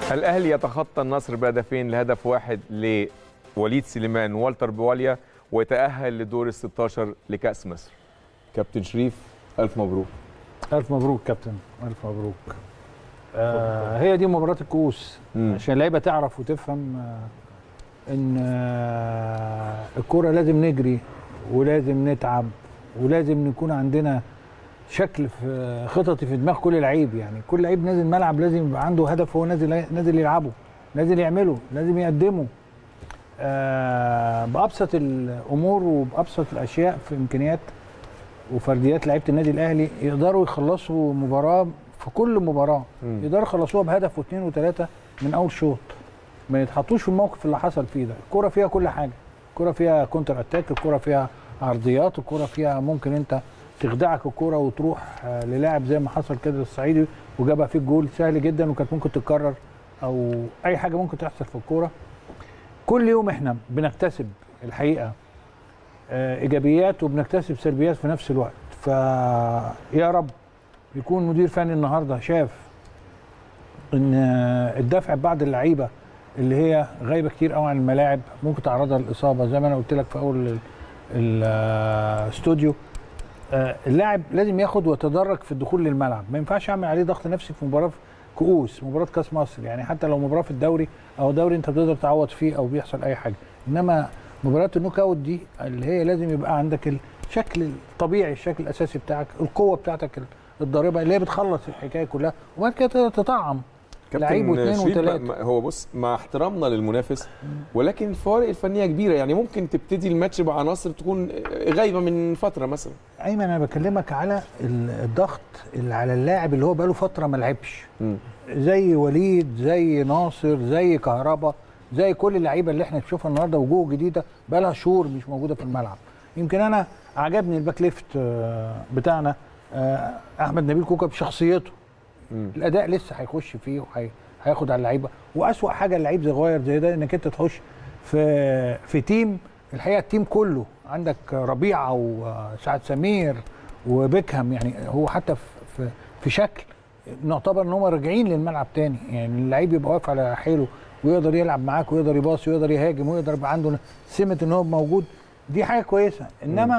الاهلي يتخطى النصر بهدفين لهدف واحد لوليد سليمان ووالتر بواليا ويتاهل لدور ال 16 لكاس مصر كابتن شريف الف مبروك الف مبروك كابتن الف مبروك آه هي دي مباراه الكؤوس مم. عشان اللعيبه تعرف وتفهم آه ان آه الكوره لازم نجري ولازم نتعب ولازم نكون عندنا شكل في خططي في دماغ كل لعيب يعني كل لعيب نازل ملعب لازم يبقى عنده هدف هو نازل نازل يلعبه نازل يعمله لازم يقدمه آه بابسط الامور وبابسط الاشياء في امكانيات وفرديات لعيبه النادي الاهلي يقدروا يخلصوا مباراه في كل مباراه مم. يقدروا يخلصوها بهدف واثنين وثلاثه من اول شوط ما يتحطوش في الموقف اللي حصل فيه ده الكوره فيها كل حاجه الكوره فيها كونتر اتاك الكوره فيها عرضيات الكوره فيها ممكن انت تخدعك الكوره وتروح آه، للاعب زي ما حصل كده الصعيدي وجابها فيك جول سهل جدا وكانت ممكن تتكرر او اي حاجه ممكن تحصل في الكوره كل يوم احنا بنكتسب الحقيقه آه، ايجابيات وبنكتسب سلبيات في نفس الوقت فيا رب يكون مدير فني النهارده شاف ان آه، الدفع بعض اللعيبه اللي هي غايبه كتير قوي عن الملاعب ممكن تعرضها للاصابه زي ما انا قلت لك في اول ال- الاستوديو آه، اللاعب لازم ياخد ويتدرج في الدخول للملعب ما ينفعش اعمل عليه ضغط نفسي في مباراه كؤوس مباراه كاس مصر يعني حتى لو مباراه في الدوري او دوري انت بتقدر تعوض فيه او بيحصل اي حاجه انما مباراه النوك اوت دي اللي هي لازم يبقى عندك الشكل الطبيعي الشكل الاساسي بتاعك القوه بتاعتك الضاربه اللي هي بتخلص الحكايه كلها وبعد كده تقدر تطعم لعيب واثنين شريف وثلاثه ما- هو بص مع احترامنا للمنافس ولكن الفوارق الفنيه كبيره يعني ممكن تبتدي الماتش بعناصر تكون غايبه من فتره مثلا ايمن انا بكلمك على ال- الضغط اللي على اللاعب اللي هو بقاله فتره ما لعبش مم. زي وليد زي ناصر زي كهربا زي كل اللعيبه اللي احنا بنشوفها النهارده وجوه جديده بقى لها شهور مش موجوده في الملعب يمكن انا عجبني الباك ليفت آه، بتاعنا آه، احمد نبيل كوكا بشخصيته مم. الاداء لسه هيخش فيه وهياخد على اللعيبه واسوا حاجه اللعيب صغير زي ده انك انت تخش في في تيم الحقيقه التيم كله عندك ربيعه وسعد سمير وبيكهام يعني هو حتى في في, في شكل نعتبر ان هم راجعين للملعب تاني يعني اللعيب يبقى واقف على حيله ويقدر يلعب معاك ويقدر يباصي ويقدر يهاجم ويقدر يبقى عنده سمه ان هو موجود دي حاجه كويسه انما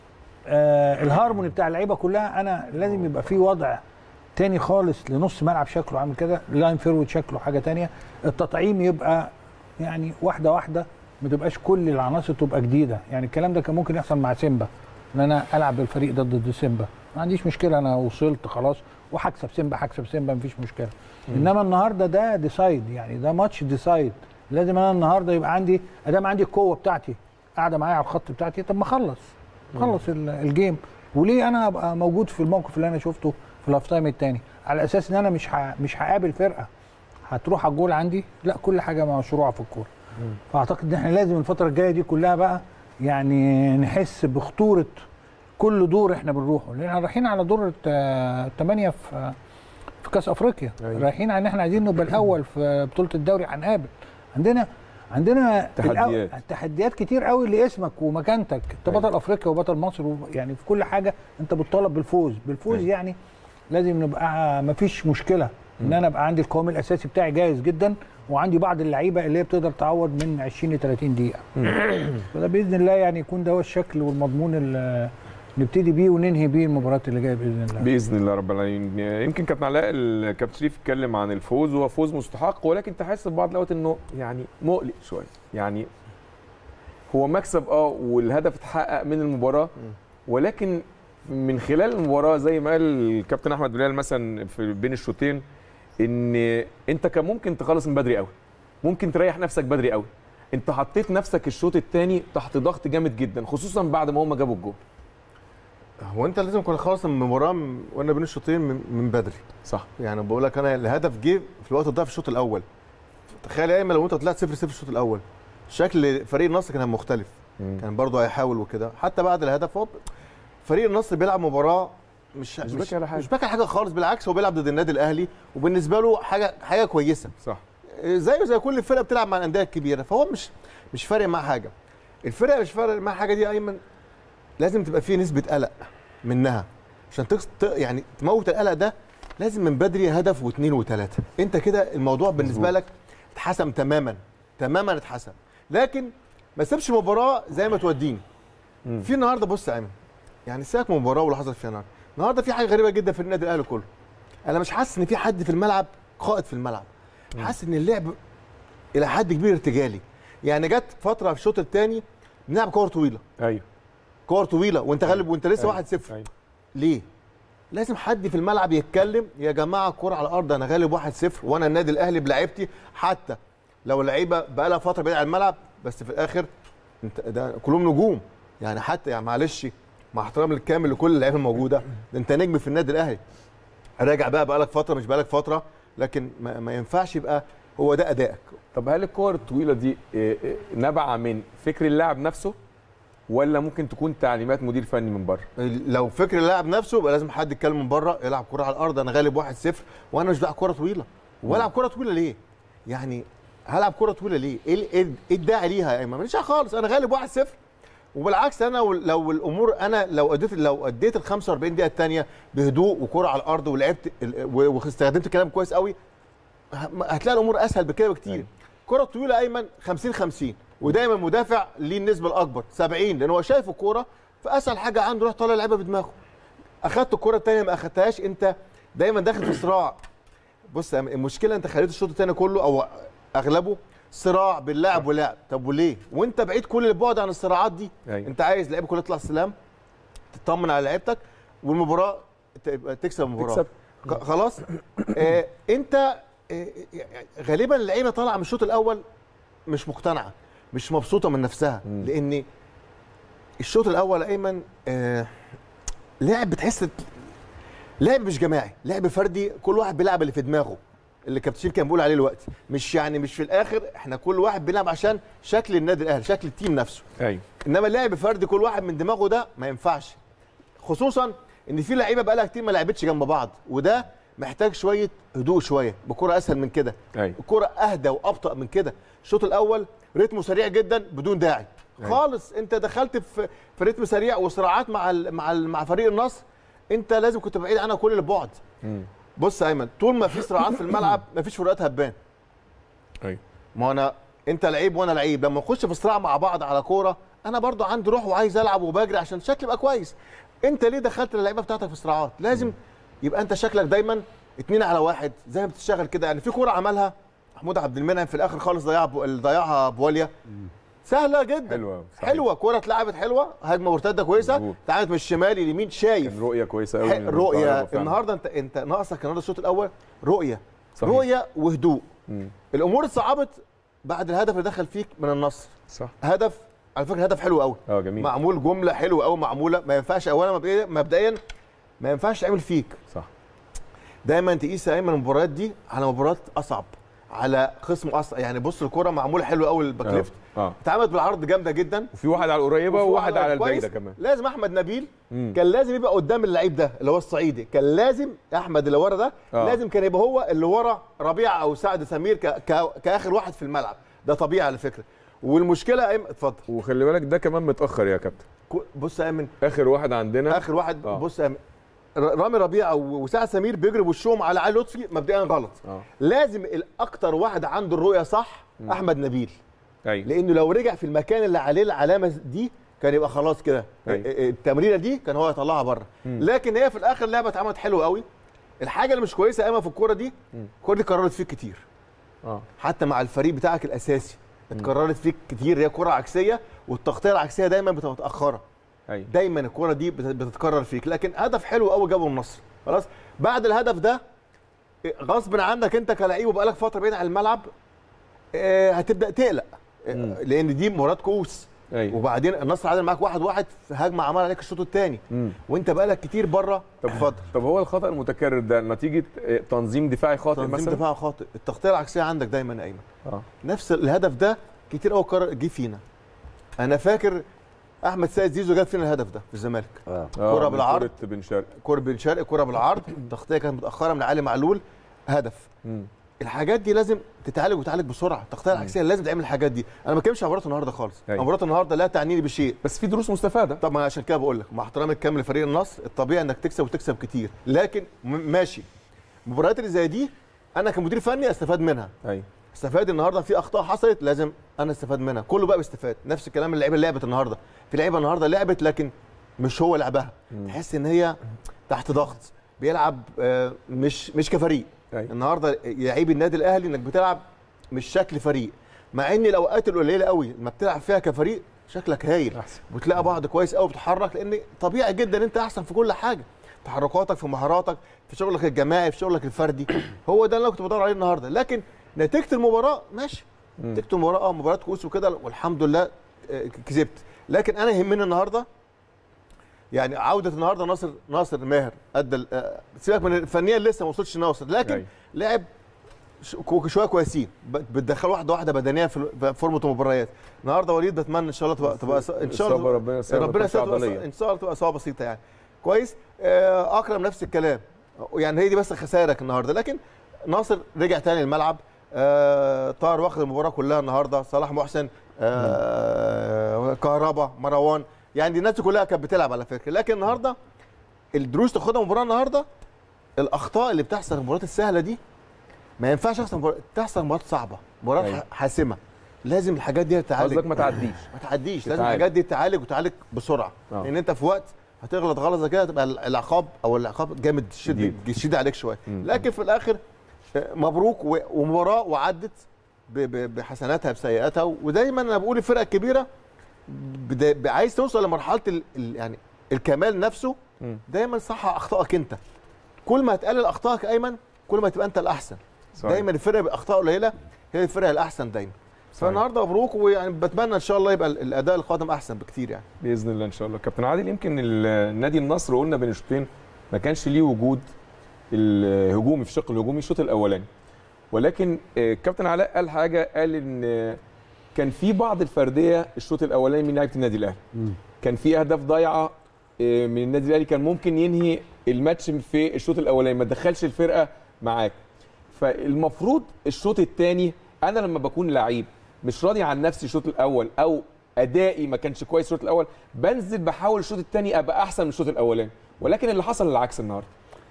آه الهارموني بتاع اللعيبه كلها انا لازم يبقى في وضع تاني خالص لنص ملعب شكله عامل كده لاين فيرود شكله حاجه تانية التطعيم يبقى يعني واحده واحده ما تبقاش كل العناصر تبقى جديده يعني الكلام ده كان ممكن يحصل مع سيمبا ان انا العب بالفريق ده ضد سيمبا ما عنديش مشكله انا وصلت خلاص وهكسب سيمبا هكسب سيمبا مفيش مشكله انما النهارده ده ديسايد يعني ده ماتش ديسايد لازم انا النهارده يبقى عندي ادام عندي القوه بتاعتي قاعده معايا على الخط بتاعتي طب ما اخلص خلص ال- الجيم وليه انا ابقى موجود في الموقف اللي انا شفته في الهاف تايم الثاني على اساس ان انا مش ه... مش هقابل فرقه هتروح على الجول عندي لا كل حاجه مشروعه في الكوره فاعتقد ان احنا لازم الفتره الجايه دي كلها بقى يعني نحس بخطوره كل دور احنا بنروحه لان احنا رايحين على دور الثمانيه في في كاس افريقيا أيوة. رايحين على ان احنا عايزين نبقى الاول في بطوله الدوري هنقابل عندنا عندنا تحديات. الأو- تحديات كتير قوي لاسمك ومكانتك انت أيوة. بطل افريقيا وبطل مصر و- يعني في كل حاجه انت بتطالب بالفوز بالفوز أيوة. يعني لازم نبقى مفيش مشكله ان انا ابقى عندي القوام الاساسي بتاعي جاهز جدا وعندي بعض اللعيبه اللي هي بتقدر تعوض من 20 ل 30 دقيقه فده باذن الله يعني يكون ده هو الشكل والمضمون اللي نبتدي بيه وننهي بيه المباراه اللي جايه باذن الله باذن الله رب العالمين يمكن كابتن علاء الكابتن شريف اتكلم عن الفوز وهو فوز مستحق ولكن تحس في بعض الاوقات انه يعني مقلق شويه يعني هو مكسب اه والهدف اتحقق من المباراه ولكن من خلال المباراه زي ما قال الكابتن احمد بلال مثلا في بين الشوطين ان انت كان ممكن تخلص من بدري قوي ممكن تريح نفسك بدري قوي انت حطيت نفسك الشوط الثاني تحت ضغط جامد جدا خصوصا بعد ما هم جابوا الجول هو انت لازم تكون خلص المباراه من- وانا بين الشوطين من, من بدري صح يعني بقول لك انا الهدف جه في الوقت الضايع في الشوط الاول تخيل يا ايمن لو انت طلعت 0 0 الشوط الاول شكل فريق النصر كان مختلف كان برضه هيحاول وكده حتى بعد الهدف هو فريق النصر بيلعب مباراه مش مش مش, باكي على حاجة. مش باكي على حاجه خالص بالعكس هو بيلعب ضد النادي الاهلي وبالنسبه له حاجه حاجه كويسه صح زيه زي كل الفرق بتلعب مع الانديه الكبيره فهو مش مش فارق معاه حاجه الفرقه مش فارق معاها حاجه دي يا ايمن لازم تبقى فيه نسبه قلق منها عشان تكس... ت- يعني تموت القلق ده لازم من بدري هدف واثنين وثلاثه انت كده الموضوع بالنسبه مظبوط. لك اتحسم تماما تماما اتحسم لكن ما تسيبش مباراه زي ما توديني مم. في النهارده بص يا ايمن يعني سيبك من المباراه واللي حصل فيها النهارده النهارده في حاجه غريبه جدا في النادي الاهلي كله انا مش حاسس ان في حد في الملعب قائد في الملعب حاسس ان اللعب الى حد كبير ارتجالي يعني جت فتره في الشوط الثاني بنلعب كور طويله ايوه كور طويله وانت غالب وانت لسه أيوة. 1-0 أيوة. ليه؟ لازم حد في الملعب يتكلم يا جماعه الكوره على الارض انا غالب 1-0 وانا النادي الاهلي بلعيبتي حتى لو اللعيبه بقى لها فتره بعيد عن الملعب بس في الاخر انت ده كلهم نجوم يعني حتى يعني معلش مع احترامي الكامل لكل اللعيبه الموجوده ده انت نجم في النادي الاهلي راجع بقى بقى لك فتره مش بقى لك فتره لكن ما, ما ينفعش يبقى هو ده ادائك طب هل الكور الطويله دي إيه، إيه، نابعه من فكر اللاعب نفسه ولا ممكن تكون تعليمات مدير فني من بره لو فكر اللاعب نفسه يبقى لازم حد يتكلم من بره يلعب كوره على الارض انا غالب 1-0 وانا مش بلعب كوره طويله والعب كوره طويله ليه؟ يعني هلعب كوره طويله ليه؟ ايه ال- ايه إيه الداعي ليها يا ايمن؟ ماليش داعي خالص انا غالب 1-0 وبالعكس انا وال- لو الامور انا لو اديت لو اديت ال 45 دقيقه الثانيه بهدوء وكوره على الارض ولعبت ال- و- واستخدمت الكلام كويس قوي ه- هتلاقي الامور اسهل بكده بكتير أيوة. كره طويله ايمن 50 50 ودايما مدافع ليه النسبه الاكبر 70 لان هو شايف الكوره فاسهل حاجه عنده يروح طالع لعيبه بدماغه اخدت الكره الثانيه ما اخدتهاش انت دايما داخل في صراع بص يا أيمن، المشكله انت خليت الشوط الثاني كله او اغلبه صراع بين لاعب ولاعب طب وليه وانت بعيد كل البعد عن الصراعات دي أيوة. انت عايز لعيبه كلها تطلع السلام تطمن على لعيبتك والمباراه تبقى تكسب المباراه تكسب. خ- خلاص آه انت آه غالبا اللعيبه طالعه من الشوط الاول مش مقتنعه مش مبسوطه من نفسها مم. لان الشوط الاول ايمن آه لعب بتحس لعب مش جماعي لعب فردي كل واحد بيلعب اللي في دماغه اللي كابتن شريف كان بيقول عليه دلوقتي مش يعني مش في الاخر احنا كل واحد بيلعب عشان شكل النادي الاهلي شكل التيم نفسه ايوه انما اللعب فردي كل واحد من دماغه ده ما ينفعش خصوصا ان في لعيبه بقى لها كتير ما لعبتش جنب بعض وده محتاج شويه هدوء شويه بكره اسهل من كده ايوه الكره اهدى وابطا من كده الشوط الاول رتمه سريع جدا بدون داعي أيوة. خالص انت دخلت في في رتم سريع وصراعات مع ال مع ال مع فريق النصر انت لازم كنت بعيد عنها كل البعد مم. بص يا ايمن طول ما في صراعات في الملعب ما فيش فروقات هتبان ايوه ما انا انت لعيب وانا لعيب لما نخش في صراع مع بعض على كوره انا برضو عندي روح وعايز العب وبجري عشان شكلي يبقى كويس انت ليه دخلت اللعيبه بتاعتك في صراعات لازم يبقى انت شكلك دايما اتنين على واحد زي ما بتشتغل كده يعني في كوره عملها محمود عبد المنعم في الاخر خالص ضيعها بو- اللي ضيعها بواليا سهله جدا حلوة، صحيح. حلوه كوره اتلعبت حلوه هجمه مرتده كويسه مظبوط. اتعملت من الشمال اليمين شايف كان رؤيه كويسه قوي ح- من رؤيه الكهرباء فعلاً. النهارده انت انت ناقصك النهارده الشوط الاول رؤيه صحيح. رؤيه وهدوء مم. الامور اتصعبت بعد الهدف اللي دخل فيك من النصر صح هدف على فكره هدف حلو قوي اه جميل معمول جمله حلوه قوي معموله ما ينفعش اولا مبدئيا مبدئيا ما ينفعش تعمل فيك صح دايما تقيس يا ايمن المباريات دي على مباريات اصعب على خصم اصعب يعني بص الكره معموله حلوه قوي الباك اه ليفت اه اتعملت بالعرض جامده جدا وفي واحد على القريبه وفي وواحد على كويس. البعيده كمان لازم احمد نبيل مم. كان لازم يبقى قدام اللعيب ده اللي هو الصعيدي كان لازم احمد اللي ورا ده آه. لازم كان يبقى هو اللي ورا ربيع او سعد سمير ك... ك... كاخر واحد في الملعب ده طبيعي على فكره والمشكله يا ايمن اتفضل وخلي بالك ده كمان متاخر يا كابتن كو- بص يا ايمن اخر واحد عندنا اخر واحد آه. بص يا أيمن، ر- رامي ربيعه و- وسعد سمير بيجروا بوشهم على علي لطفي مبدئيا غلط اه لازم الاكتر واحد عنده الرؤيه صح احمد نبيل ايوه لانه لو رجع في المكان اللي عليه العلامه دي كان يبقى خلاص كده أيوة. التمريره دي كان هو يطلعها بره لكن هي في الاخر لعبه اتعملت حلوه قوي الحاجه اللي مش كويسه قوي في الكوره دي الكوره دي قررت فيك كتير اه حتى مع الفريق بتاعك الاساسي اتكررت فيك كتير هي كره عكسيه والتغطيه العكسيه دايما بتبقى متاخره ايوه دايما الكره دي بت- بتتكرر فيك لكن هدف حلو قوي جابه النصر خلاص بعد الهدف ده غصب عنك انت كلاعب وبقالك فتره بعيد عن الملعب آه، هتبدا تقلق آه، مم. لان دي مباراه كؤوس ايوه وبعدين النصر عادل معاك واحد واحد في هجمه عمل عليك الشوط الثاني مم. وانت بقالك كتير بره طب اتفضل طب هو الخطا المتكرر ده نتيجه آه، تنظيم دفاعي خاطئ تنظيم مثلا دفاع خاطئ التغطيه العكسيه عندك دايما يا ايمن اه نفس الهدف ده كتير قوي قرر جه فينا انا فاكر احمد سيد زيزو جاب فينا الهدف ده في الزمالك اه آه، كرة من بالعرض. كرة بن شرقي كرة بن شرقي كرة بالعرض التغطيه كانت متاخره من علي معلول هدف مم. الحاجات دي لازم تتعالج وتتعالج بسرعه التغطيه العكسيه لازم تعمل الحاجات دي انا ما بتكلمش عن مباراه النهارده خالص أيوة. مباراه النهارده لا تعنيني بشيء بس في دروس مستفاده طب ما أنا عشان كده بقول لك مع احترامي الكامل لفريق النصر الطبيعي انك تكسب وتكسب كتير لكن م- ماشي المباريات اللي زي دي انا كمدير فني استفاد منها ايوه استفاد النهارده في اخطاء حصلت لازم انا استفاد منها كله بقى بيستفاد نفس الكلام اللعيبه اللي لعبت النهارده في لعيبه النهارده لعبت لكن مش هو لعبها تحس ان هي تحت ضغط بيلعب آه، مش مش كفريق أيوة. النهارده لعيب النادي الاهلي انك بتلعب مش شكل فريق مع ان الاوقات القليله قوي لما بتلعب فيها كفريق شكلك هايل أحسن. وتلاقي بعض كويس قوي بتتحرك لان طبيعي جدا انت احسن في كل حاجه تحركاتك في مهاراتك في شغلك الجماعي في شغلك الفردي هو ده اللي انا كنت بدور عليه النهارده لكن نتيجه المباراه ماشي نتيجه المباراه اه مباراه كؤوس وكده والحمد لله آه، كسبت لكن انا يهمني النهارده يعني عوده النهارده ناصر ناصر ماهر ادى ال- آه، سيبك من الفنيا لسه ما وصلش ناصر لكن أيوة. لعب ش- كو- شويه كويسين ب- بتدخل واحده واحده بدنيه في في فورمه المباريات النهارده وليد بتمنى ان شاء الله تبقى تبقى ان شاء الله إصابة ربنا يسهل ربنا ما تكونش يسهل تبقى- عضلية. ان شاء الله تبقى اصابه بسيطه يعني كويس آه، اكرم نفس الكلام يعني هي دي بس خسائرك النهارده لكن ناصر رجع تاني الملعب آه، طاهر واخد المباراه كلها النهارده صلاح محسن آه، كهربا مروان يعني الناس دي كلها كانت بتلعب على فكره لكن النهارده الدروس تاخدها مباراه النهارده الاخطاء اللي بتحصل في المباريات السهله دي ما ينفعش تحصل مباراة تحصل مباريات صعبه مباريات أيوة. ح- حاسمه لازم الحاجات دي تتعالج قصدك ما تعديش ما تعديش لازم تتعالج. الحاجات دي تتعالج وتعالج بسرعه آه. لان انت في وقت هتغلط غلطه كده تبقى العقاب او العقاب جامد شديد شديد. شديد عليك شويه مم. لكن في الاخر آه، مبروك و- ومباراه وعدت ب- ب- بحسناتها بسيئاتها ودايما انا بقول الفرقه الكبيره بدا- ب- عايز توصل لمرحله ال ال يعني الكمال نفسه مم. دايما صح اخطائك انت كل ما هتقلل اخطائك ايمن كل ما تبقى انت الاحسن صحيح. دايما الفرقه باخطاء قليله هي الفرقه الاحسن دايما صحيح. فالنهارده مبروك ويعني بتمنى ان شاء الله يبقى ال- الاداء القادم احسن بكتير يعني باذن الله ان شاء الله كابتن عادل يمكن ال- نادي النصر قلنا بين الشوطين ما كانش ليه وجود الهجومي في الشق الهجومي الشوط الاولاني ولكن آه، كابتن علاء قال حاجه قال ان آه، كان في بعض الفرديه الشوط الاولاني من لعيبه النادي الاهلي كان في اهداف ضايعه آه، من النادي الاهلي كان ممكن ينهي الماتش في الشوط الاولاني ما دخلش الفرقه معاك فالمفروض الشوط الثاني انا لما بكون لعيب مش راضي عن نفسي الشوط الاول او ادائي ما كانش كويس الشوط الاول بنزل بحاول الشوط الثاني ابقى احسن من الشوط الاولاني ولكن اللي حصل العكس النهارده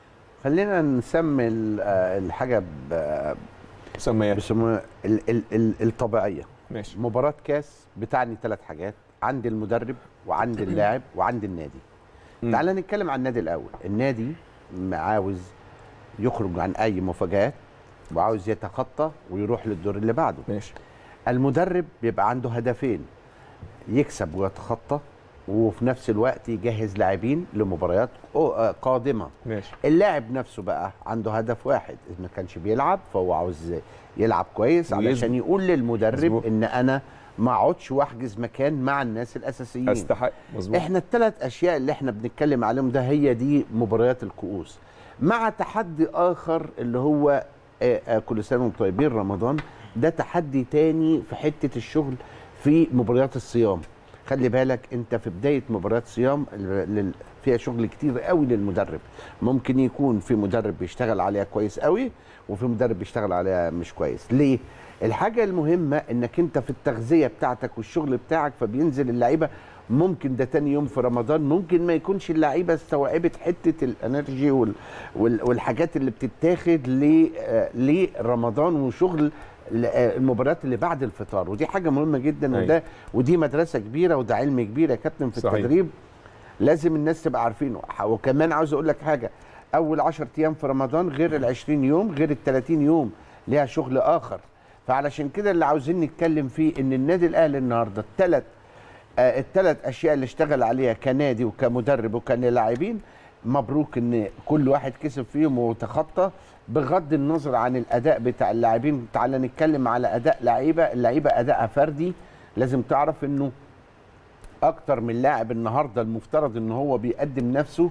خلينا نسمي ال- آه، الحاجه ب- مسميات بيسموها ال- ال- ال- الطبيعيه ماشي مباراه كاس بتعني ثلاث حاجات عند المدرب وعند اللاعب وعند النادي مم. تعال نتكلم عن النادي الاول النادي م- عاوز يخرج عن اي مفاجات وعاوز يتخطى ويروح للدور اللي بعده ماشي المدرب بيبقى عنده هدفين يكسب ويتخطى وفي نفس الوقت يجهز لاعبين لمباريات أو- آه، قادمه ماشي اللاعب نفسه بقى عنده هدف واحد إذا ما كانش بيلعب فهو عاوز يلعب كويس ويثبت. علشان يقول للمدرب مظبوط. ان انا ما اقعدش واحجز مكان مع الناس الاساسيين استحق مظبوط احنا الثلاث اشياء اللي احنا بنتكلم عليهم ده هي دي مباريات الكؤوس مع تحدي اخر اللي هو آه، آه، كل سنه وانتم طيبين رمضان ده تحدي تاني في حته الشغل في مباريات الصيام خلي بالك انت في بدايه مباريات صيام ال- لل- فيها شغل كتير قوي للمدرب ممكن يكون في مدرب بيشتغل عليها كويس قوي وفي مدرب بيشتغل عليها مش كويس ليه الحاجه المهمه انك انت في التغذيه بتاعتك والشغل بتاعك فبينزل اللعيبه ممكن ده تاني يوم في رمضان ممكن ما يكونش اللعيبه استوعبت حته الانرجي وال وال والحاجات اللي بتتاخد ل- آه، لرمضان وشغل ال- آه، المباريات اللي بعد الفطار ودي حاجه مهمه جدا أيوة. وده ودي مدرسه كبيره وده علم كبير يا كابتن في صحيح. التدريب لازم الناس تبقى عارفينه وكمان عاوز اقول لك حاجه اول 10 ايام في رمضان غير ال 20 يوم غير ال 30 يوم ليها شغل اخر فعلشان كده اللي عاوزين نتكلم فيه ان النادي الاهلي النهارده الثلاث آه الثلاث اشياء اللي اشتغل عليها كنادي وكمدرب وكلاعبين مبروك ان كل واحد كسب فيهم وتخطى بغض النظر عن الاداء بتاع اللاعبين تعالى نتكلم على اداء لعيبه اللعيبه ادائها فردي لازم تعرف انه اكتر من لاعب النهارده المفترض ان هو بيقدم نفسه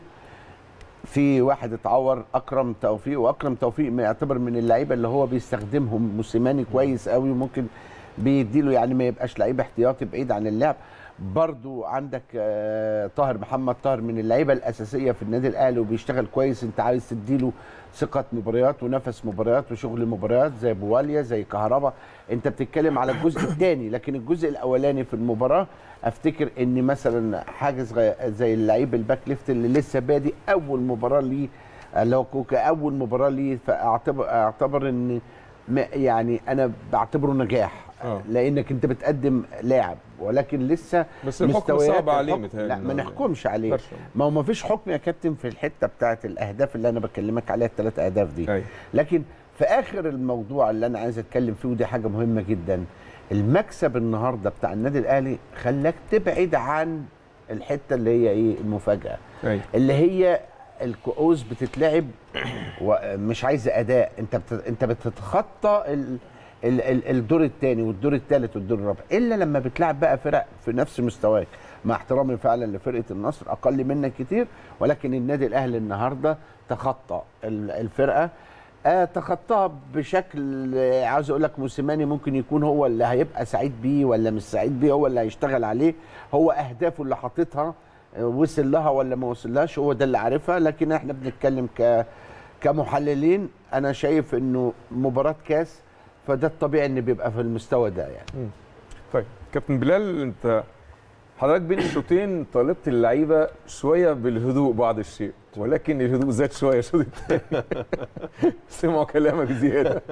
في واحد اتعور اكرم توفيق واكرم توفيق ما يعتبر من اللعيبه اللي هو بيستخدمهم موسيماني كويس قوي وممكن بيديله يعني ما يبقاش لعيب احتياطي بعيد عن اللعب برضو عندك آه، طاهر محمد طاهر من اللعيبه الاساسيه في النادي الاهلي وبيشتغل كويس انت عايز تديله ثقه مباريات ونفس مباريات وشغل مباريات زي بواليا زي كهربا انت بتتكلم على الجزء الثاني لكن الجزء الاولاني في المباراه افتكر ان مثلا حاجه صغير- زي اللعيب الباك ليفت اللي لسه بادئ اول مباراه ليه اللي هو كوكا اول مباراه ليه فاعتبر اعتبر ان ما- يعني انا بعتبره نجاح آه. لانك انت بتقدم لاعب ولكن لسه بس الحكم مستويات صعب عليه الحكم- متهيألي لا ما النهاردة. نحكمش عليه برشا. ما هو ما فيش حكم يا كابتن في الحته بتاعه الاهداف اللي انا بكلمك عليها الثلاث اهداف دي أيوة. لكن في اخر الموضوع اللي انا عايز اتكلم فيه ودي حاجه مهمه جدا المكسب النهارده بتاع النادي الاهلي خلاك تبعد عن الحته اللي هي ايه المفاجاه أيوة. اللي هي الكؤوس بتتلعب ومش عايزه اداء انت بت... انت بتتخطى ال... ال... ال... الدور الثاني والدور الثالث والدور الرابع الا لما بتلعب بقى فرق في نفس مستواك مع احترامي فعلا لفرقه النصر اقل منك كتير ولكن النادي الاهلي النهارده تخطى ال- الفرقه آه تخطاها بشكل آه، عاوز اقول لك موسيماني ممكن يكون هو اللي هيبقى سعيد بيه ولا مش سعيد بيه هو اللي هيشتغل عليه هو اهدافه اللي حاططها آه، وصل لها ولا ما وصلهاش هو ده اللي عارفها لكن احنا بنتكلم ك كمحللين انا شايف انه مباراه كاس فده الطبيعي ان بيبقى في المستوى ده يعني طيب كابتن بلال انت حضرتك بين الشوطين طالبت اللعيبه شويه بالهدوء بعض الشيء ولكن الهدوء زاد شويه الشوط الثاني سمعوا كلامك زياده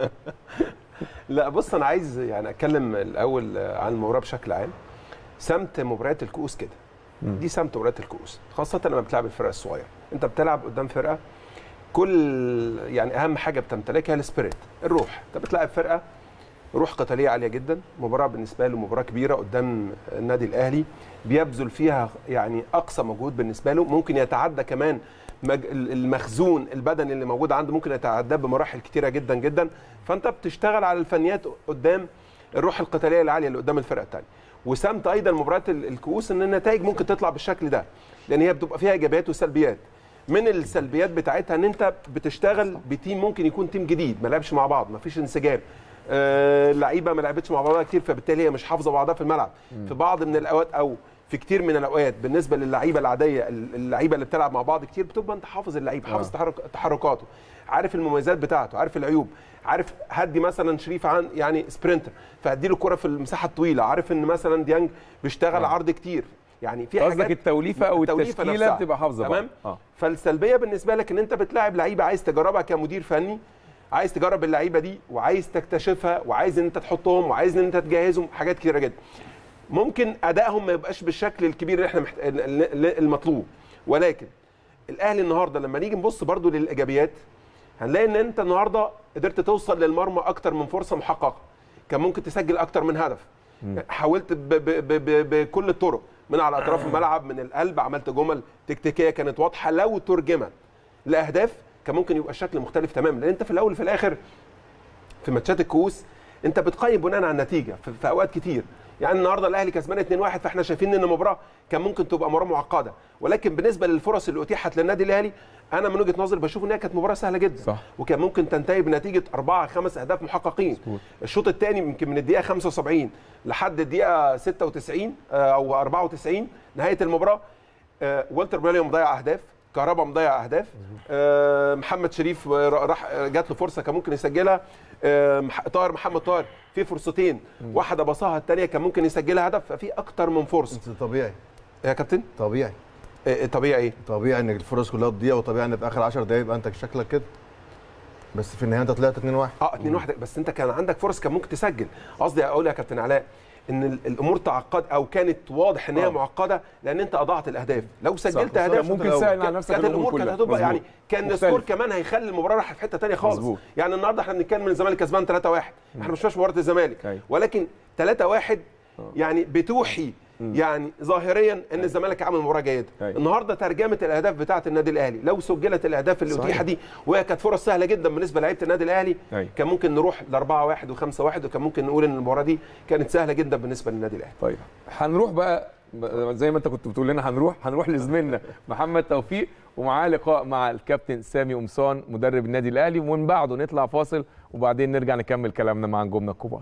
لا بص انا عايز يعني اتكلم الاول عن المباراه بشكل عام سمت مباريات الكؤوس كده دي سمت مباريات الكؤوس خاصه لما بتلعب الفرقه الصغيره انت بتلعب قدام فرقه كل يعني اهم حاجه بتمتلكها السبيريت الروح انت بتلعب فرقه روح قتاليه عاليه جدا مباراه بالنسبه له مباراه كبيره قدام النادي الاهلي بيبذل فيها يعني اقصى مجهود بالنسبه له ممكن يتعدى كمان مج- المخزون البدني اللي موجود عنده ممكن يتعداه بمراحل كتيره جدا جدا فانت بتشتغل على الفنيات قدام الروح القتاليه العاليه اللي قدام الفرقه الثانيه وسمت ايضا مباريات ال- الكؤوس ان النتائج ممكن تطلع بالشكل ده لان هي بتبقى فيها ايجابيات وسلبيات من السلبيات بتاعتها ان انت بتشتغل بتيم ممكن يكون تيم جديد ما لعبش مع بعض ما فيش انسجام آه، اللعيبه ما لعبتش مع بعضها كتير فبالتالي هي مش حافظه بعضها في الملعب في بعض من الاوقات او في كتير من الاوقات بالنسبه للعيبه العاديه اللعيبه اللي بتلعب مع بعض كتير بتبقى انت حافظ اللعيب حافظ تحرك تحركاته عارف المميزات بتاعته عارف العيوب عارف هدي مثلا شريف عن يعني سبرنتر فهدي له الكره في المساحه الطويله عارف ان مثلا ديانج بيشتغل عرض كتير يعني في قصدك حاجات التوليفه او التوليفة التشكيله نفسها. بتبقى حافظه تمام بعض. اه فالسلبيه بالنسبه لك ان انت بتلاعب لعيبه عايز تجربها كمدير فني عايز تجرب اللعيبه دي وعايز تكتشفها وعايز ان انت تحطهم وعايز ان انت تجهزهم حاجات كتيره جدا ممكن ادائهم ما يبقاش بالشكل الكبير اللي احنا محت... المطلوب ولكن الاهلي النهارده لما نيجي نبص برضو للايجابيات هنلاقي ان انت النهارده قدرت توصل للمرمى اكتر من فرصه محققه كان ممكن تسجل اكتر من هدف حاولت ب... ب... ب... ب... بكل الطرق من على اطراف الملعب من القلب عملت جمل تكتيكيه كانت واضحه لو ترجمت لاهداف كان ممكن يبقى الشكل مختلف تماما لان انت في الاول وفي الاخر في ماتشات الكؤوس انت بتقيم بناء على النتيجه في, في اوقات كتير يعني النهارده الاهلي كسبان 2-1 فاحنا شايفين ان المباراه كان ممكن تبقى مباراه معقده ولكن بالنسبه للفرص اللي اتيحت للنادي الاهلي انا من وجهه نظري بشوف ان هي كانت مباراه سهله جدا صح. وكان ممكن تنتهي بنتيجه أربعة خمس اهداف محققين الشوط الثاني يمكن من الدقيقه 75 لحد الدقيقه 96 آه، او 94 نهايه المباراه آه، والتر بيليو مضيع اهداف كهربا مضيع اهداف آه، محمد شريف آه، راح جات له فرصه كان ممكن يسجلها آه، مح- طاهر محمد طاهر في فرصتين واحده بصاها الثانيه كان ممكن يسجلها هدف ففي اكتر من فرصه انت طبيعي يا كابتن طبيعي آه، طبيعي ايه طبيعي ان الفرص كلها تضيع وطبيعي ان في اخر 10 دقايق يبقى انت شكلك كده بس في النهايه انت طلعت 2-1 اه 2 1 بس انت كان عندك فرص كان ممكن تسجل قصدي اقول يا كابتن علاء ان ال- الامور تعقد او كانت واضح ان هي آه. معقده لان انت اضعت الاهداف لو سجلت صح. اهداف كان ممكن الأول. تسهل على نفسك كانت الامور الامور كانت كلها هتبقى يعني مظبوط. كان مختلف. السكور كمان هيخلي المباراه رايحه في حته ثانيه خالص مظبوط. يعني النهارده احنا بنتكلم ان الزمالك كسبان 3 1 احنا مش مباراه الزمالك أيوة. ولكن 3 1 يعني بتوحي يعني ظاهريا ان الزمالك عمل مباراه جيده أيوة. النهارده ترجمه الاهداف بتاعه النادي الاهلي لو سجلت الاهداف اللي صحيح. اتيحت دي وهي كانت فرص سهله جدا بالنسبه لعيبه النادي الاهلي أيوة. كان ممكن نروح ل 4 1 و5 1 وكان ممكن نقول ان المباراه دي كانت سهله جدا بالنسبه للنادي الاهلي طيب هنروح بقى ب- زي ما انت كنت بتقول لنا هنروح هنروح لزميلنا محمد توفيق ومعاه لقاء مع الكابتن سامي قمصان مدرب النادي الاهلي ومن بعده نطلع فاصل وبعدين نرجع نكمل كلامنا مع نجومنا الكبار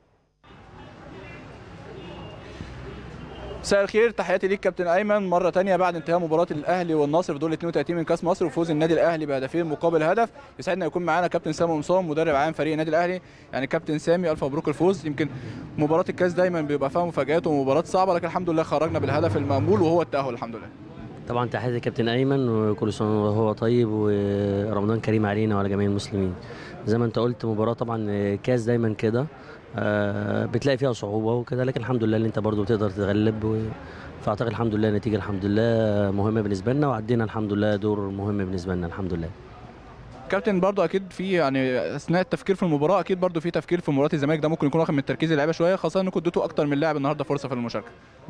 مساء الخير تحياتي ليك كابتن ايمن مره تانية بعد انتهاء مباراه الاهلي والنصر في دور 32 من كاس مصر وفوز النادي الاهلي بهدفين مقابل هدف يسعدنا يكون معانا كابتن سامي مصام مدرب عام فريق النادي الاهلي يعني كابتن سامي الف مبروك الفوز يمكن مباراه الكاس دايما بيبقى فيها مفاجات ومباراه صعبه لكن الحمد لله خرجنا بالهدف المامول وهو التاهل الحمد لله طبعا تحياتي لكابتن ايمن وكل سنه وهو طيب ورمضان كريم علينا وعلى جميع المسلمين زي ما انت قلت مباراه طبعا كاس دايما كده آه، بتلاقي فيها صعوبه وكده لكن الحمد لله ان انت برضو بتقدر تتغلب و... فاعتقد الحمد لله النتيجه الحمد لله مهمه بالنسبه لنا وعدينا الحمد لله دور مهم بالنسبه لنا الحمد لله كابتن برضو اكيد في يعني اثناء التفكير في المباراه اكيد برضو في تفكير في مباراه الزمالك ده ممكن يكون واخد من تركيز اللعيبه شويه خاصه انكم اديتوا اكتر من لاعب النهارده فرصه في المشاركه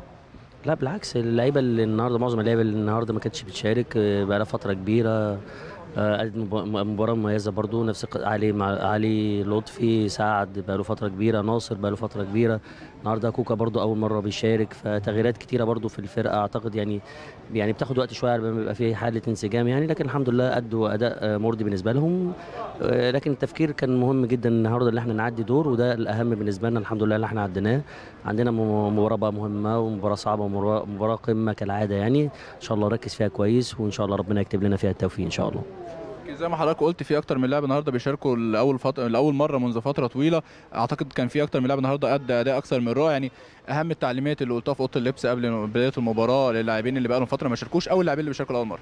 لا بالعكس اللعيبه اللي النهارده معظم اللعيبه اللي النهارده ما كانتش بتشارك آه، بقى لها فتره كبيره آه، قدمت مب- مباراه مميزه برضو نفس الق- علي مع علي لطفي سعد بقى له فتره كبيره ناصر بقى له فتره كبيره النهارده كوكا برضو اول مره بيشارك فتغييرات كتيره برضو في الفرقه اعتقد يعني يعني بتاخد وقت شويه على ما يبقى في حاله انسجام يعني لكن الحمد لله ادوا اداء آه، مرضي بالنسبه لهم آه، لكن التفكير كان مهم جدا النهارده اللي احنا نعدي دور وده الاهم بالنسبه لنا الحمد لله اللي احنا عديناه عندنا م- مباراه بقى مهمه ومباراه صعبه ومباراه مباراة قمه كالعاده يعني ان شاء الله نركز فيها كويس وان شاء الله ربنا يكتب لنا فيها التوفيق ان شاء الله زي ما حضرتك قلت في اكتر من لاعب النهارده بيشاركوا لاول فتره لاول مره منذ فتره طويله اعتقد كان في اكتر من لاعب النهارده ادى اداء اكثر من رائع يعني اهم التعليمات اللي قلتها في اوضه اللبس قبل بدايه المباراه للاعبين اللي بقالهم فتره ما شاركوش او اللاعبين اللي بيشاركوا لاول مره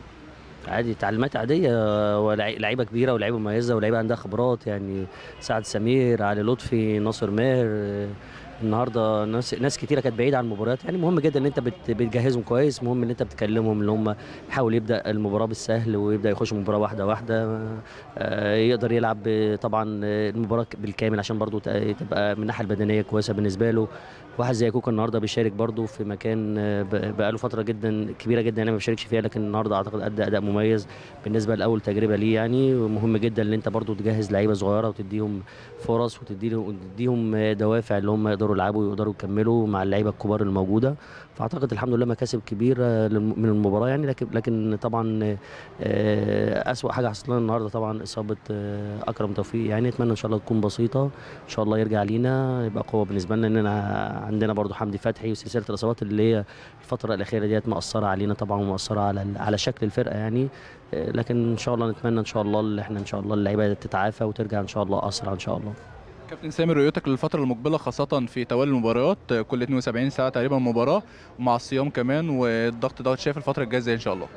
عادي تعليمات عاديه ولعيبه كبيره ولعيبه مميزه ولعيبه عندها خبرات يعني سعد سمير علي لطفي ناصر ماهر آه، النهارده ناس ناس كتيره كانت بعيده عن المباريات يعني مهم جدا ان انت بت- بتجهزهم كويس مهم ان انت بتكلمهم ان هم يحاول يبدا المباراه بالسهل ويبدا يخش المباراه واحده واحده آه، يقدر يلعب ب- طبعا آه، المباراه بالكامل عشان برضو ت- تبقى من الناحيه البدنيه كويسه بالنسبه له واحد زي كوكا النهارده بيشارك برضو في مكان آه، ب- بقاله فتره جدا كبيره جدا يعني ما بيشاركش فيها لكن النهارده اعتقد ادى اداء مميز بالنسبه لاول تجربه ليه يعني ومهم جدا ان انت برضو تجهز لعيبه صغيره وتديهم فرص وتديهم وتديهم دوافع اللي هم يقدروا يلعبوا ويقدروا يكملوا مع اللعيبه الكبار الموجوده فاعتقد الحمد لله مكاسب كبيره للم- من المباراه يعني لكن لكن طبعا آه، اسوا حاجه حصلت لنا النهارده طبعا اصابه آه، اكرم توفيق يعني اتمنى ان شاء الله تكون بسيطه ان شاء الله يرجع لينا يبقى قوه بالنسبه لنا اننا عندنا برضو حمدي فتحي وسلسله الاصابات اللي هي الفتره الاخيره ديت مأثره علينا طبعا ومأثره على ال- على شكل الفرقه يعني آه، لكن ان شاء الله نتمنى ان شاء الله اللي احنا ان شاء الله اللعيبه تتعافى وترجع ان شاء الله اسرع ان شاء الله كابتن سامر رؤيتك للفتره المقبله خاصه في توالي المباريات كل 72 ساعه تقريبا مباراه ومع الصيام كمان والضغط ده شايف الفتره الجايه ازاي ان شاء الله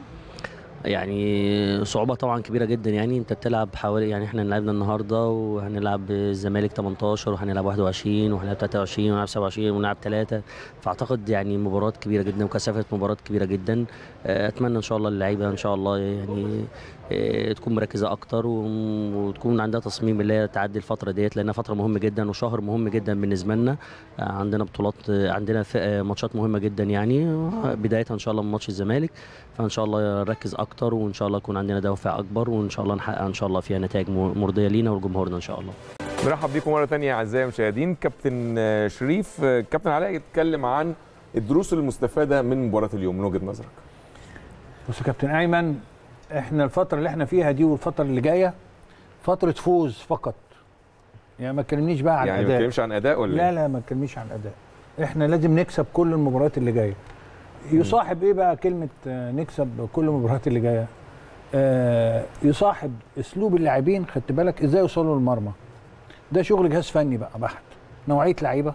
يعني صعوبة طبعا كبيرة جدا يعني انت بتلعب حوالي يعني احنا لعبنا النهارده وهنلعب الزمالك 18 وهنلعب 21 وهنلعب 23 وهنلعب 27 ونلعب 3 فاعتقد يعني مباراة كبيرة جدا وكثافة مباراة كبيرة جدا اه، اتمنى ان شاء الله اللعيبة ان شاء الله يعني اه، تكون مركزة اكتر وم- وتكون عندها تصميم اللي هي تعدي الفترة ديت لانها فترة مهمة جدا وشهر مهم جدا بالنسبة لنا اه، عندنا بطولات اه، عندنا ف- اه، ماتشات مهمة جدا يعني اه، بدايتها ان شاء الله من ماتش الزمالك فان شاء الله نركز اكتر وان شاء الله يكون عندنا دوافع اكبر وان شاء الله نحقق ان شاء الله فيها نتائج م- مرضيه لينا ولجمهورنا ان شاء الله نرحب بيكم مره تانية اعزائي المشاهدين كابتن آه، شريف آه، كابتن علاء يتكلم عن الدروس المستفاده من مباراه اليوم من وجهه نظرك بص يا كابتن ايمن احنا الفتره اللي احنا فيها دي والفتره اللي جايه فتره فوز فقط يعني ما تكلمنيش بقى عن يعني ما اداء بتكلمش عن اداء ولا لا إيه؟ لا ما تكلمنيش عن اداء احنا لازم نكسب كل المباريات اللي جايه يصاحب ايه بقى كلمه آه، نكسب كل المباريات اللي جايه آه يصاحب اسلوب اللاعبين خدت بالك ازاي يوصلوا للمرمى ده شغل جهاز فني بقى بحت نوعيه لعيبه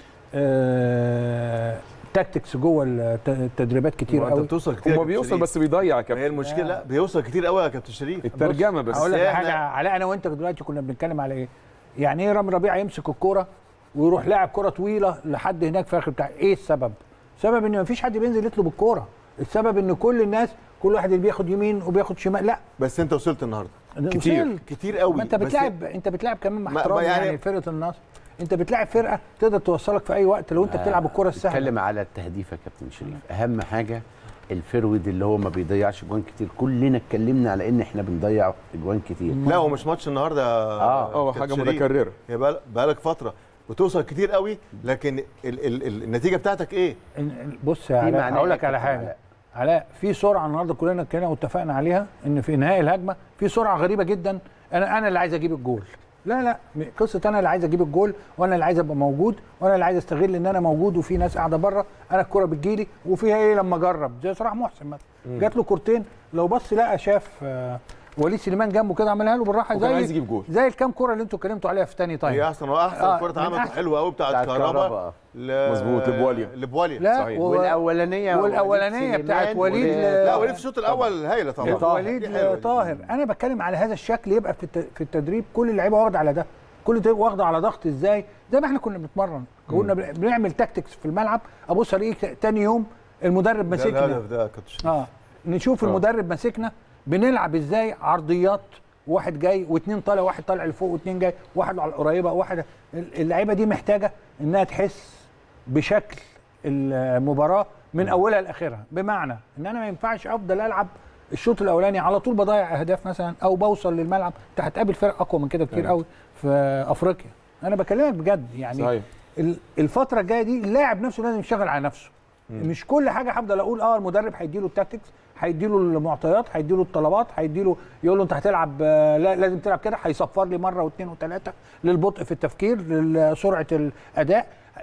آه تاكتكس جوه الت- التدريبات كتير ما انت قوي بتوصل كتير يا هو كابتن بيوصل شريف. بس بيضيع يا ما هي كابتن المشكله لا بيوصل كتير قوي يا كابتن شريف الترجمه بس هقول لك بس على حاجه إحنا- علاء انا وانت دلوقتي كنا بنتكلم على ايه يعني ايه رامي ربيعه يمسك الكوره ويروح لاعب كره طويله لحد هناك في اخر بتاع ايه السبب السبب ان مفيش حد بينزل يطلب الكوره السبب ان كل الناس كل واحد اللي بياخد يمين وبياخد شمال لا بس انت وصلت النهارده كتير. وصلت. كتير قوي ما انت بس- بتلعب انت بتلعب كمان مع ما- احترامي ما يعني, يعني- فرقه النصر انت بتلعب فرقه تقدر توصلك في اي وقت لو انت بتلعب الكره السهله اتكلم على التهديف يا كابتن شريف اهم حاجه الفيرود اللي هو ما بيضيعش جوان كتير كلنا اتكلمنا على ان احنا بنضيع جوان كتير لا هو مش ماتش النهارده آه. اه كابتن حاجه شريف. متكرره هي بقى- بقالك فتره بتوصل كتير قوي لكن ال ال ال النتيجه بتاعتك ايه؟ إن- بص يا دي علاء معناها هقول لك يا على كابتن حاجه علاء. علاء في سرعه النهارده كلنا اتكلمنا واتفقنا عليها ان في انهاء الهجمه في سرعه غريبه جدا انا انا اللي عايز اجيب الجول لا لا م- قصه انا اللي عايز اجيب الجول وانا اللي عايز ابقى موجود وانا اللي عايز استغل ان انا موجود وفي ناس قاعده بره انا الكره بتجيلي وفيها ايه لما اجرب زي صلاح محسن مثلا جات له كورتين لو بص لقى شاف آه، وليد سليمان جنبه كده عملها له بالراحه وكان عايز زي يجيب جول زي الكام كوره اللي انتوا اتكلمتوا عليها في تاني هي تايم احسن واحسن آه، كره من اتعملت أحسن. حلوه قوي بتاعت بتاعت كهربا كهربا. ل- مظبوط، لبواليا. لبواليا لا صحيح. و- والاولانيه والأولانية وليد بتاعت سليمان وليد و- ل- لا وليد في الشوط الاول هايله طبعا وليد دي حلوة دي. طاهر انا بتكلم على هذا الشكل يبقى في الت- في التدريب كل اللعيبه واخده على ده كل اللعيبه واخده على ضغط ازاي زي ما احنا كنا بنتمرن كنا بن- بنعمل تاكتكس في الملعب ابص الاقيك تاني يوم المدرب ده ماسكنا الهدف ده كابتن شريف. اه نشوف المدرب ماسكنا بنلعب ازاي عرضيات واحد جاي واثنين طالع واحد طالع لفوق واثنين جاي واحد على القريبه واحد اللعيبه دي محتاجه انها تحس بشكل المباراه من اولها لاخرها بمعنى ان انا ما ينفعش افضل العب الشوط الاولاني على طول بضيع اهداف مثلا او بوصل للملعب انت هتقابل فرق اقوى من كده كتير أيوة. قوي في افريقيا انا بكلمك بجد يعني صحيح ال- الفتره الجايه دي اللاعب نفسه لازم يشتغل على نفسه مش كل حاجه هفضل اقول اه المدرب هيديله التاكتكس هيديله المعطيات هيديله الطلبات هيديله يقول له انت هتلعب آه، لا لازم تلعب كده هيصفر لي مره واثنين وثلاثه للبطء في التفكير لسرعه الاداء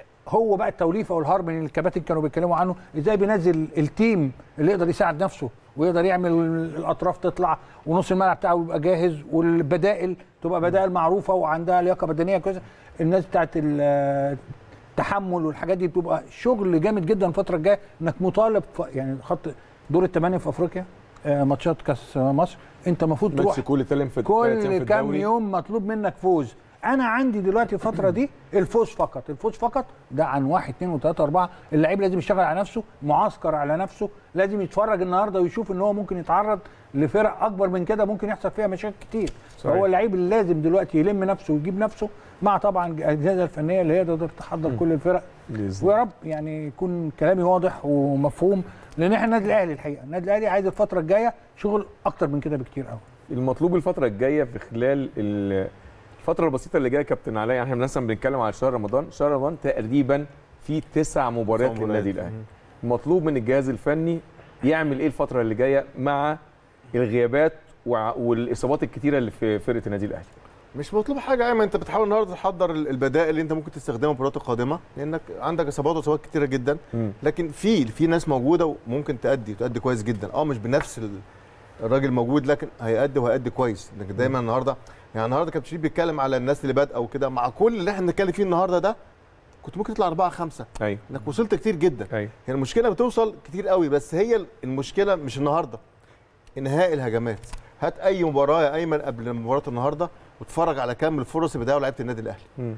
هو بقى التوليفه والهارموني اللي الكباتن كانوا بيتكلموا عنه ازاي بينزل التيم اللي يقدر يساعد نفسه ويقدر يعمل الاطراف تطلع ونص الملعب بتاعه يبقى جاهز والبدائل تبقى بدائل معروفه وعندها لياقه بدنيه كويسه الناس بتاعت ال- التحمل والحاجات دي بتبقى شغل جامد جدا الفتره الجايه انك مطالب ف- يعني خط دور الثمانيه في افريقيا آه، ماتشات كاس مصر انت المفروض تروح ماتش كل تلم في تلاتين في كل كام الدوري. يوم مطلوب منك فوز انا عندي دلوقتي الفتره دي الفوز فقط الفوز فقط ده عن واحد اثنين وثلاثه اربعه اللعيب لازم يشتغل على نفسه معسكر على نفسه لازم يتفرج النهارده ويشوف ان هو ممكن يتعرض لفرق اكبر من كده ممكن يحصل فيها مشاكل كتير صحيح. فهو اللعيب اللي لازم دلوقتي يلم نفسه ويجيب نفسه مع طبعا الاجهزه الفنيه اللي هي تقدر تحضر كل الفرق بإذن ويا رب يعني يكون كلامي واضح ومفهوم لان احنا النادي الاهلي الحقيقه النادي الاهلي عايز الفتره الجايه شغل اكتر من كده بكتير قوي المطلوب الفترة الجاية في خلال ال- الفترة البسيطة اللي جاية كابتن علاء يعني احنا مثلا بنتكلم على شهر رمضان، شهر رمضان تقريبا في تسع مباريات تسع للنادي مباريات. الأهلي. المطلوب من الجهاز الفني يعمل ايه الفترة اللي جاية مع الغيابات وع- والإصابات الكتيرة اللي في فرقة النادي الأهلي. مش مطلوب حاجه ايمن انت بتحاول النهارده تحضر ال- البدائل اللي انت ممكن تستخدمها في المباريات القادمه لانك عندك اصابات واصابات كتيره جدا مم. لكن في في ناس موجوده وممكن تأدي تأدي كويس جدا اه مش بنفس ال- الراجل موجود لكن هيأدي وهيأدي كويس انك دايما النهارده يعني النهارده كابتن شريف بيتكلم على الناس اللي بادئه وكده مع كل اللي احنا بنتكلم فيه النهارده ده كنت ممكن تطلع أربعة خمسة ايوه انك وصلت كتير جدا ايوه هي المشكله بتوصل كتير قوي بس هي المشكله مش النهارده انهاء الهجمات هات اي مباراه يا ايمن قبل مباراه النهارده واتفرج على كم الفرص اللي بيضيعوا لعيبه النادي الاهلي مم.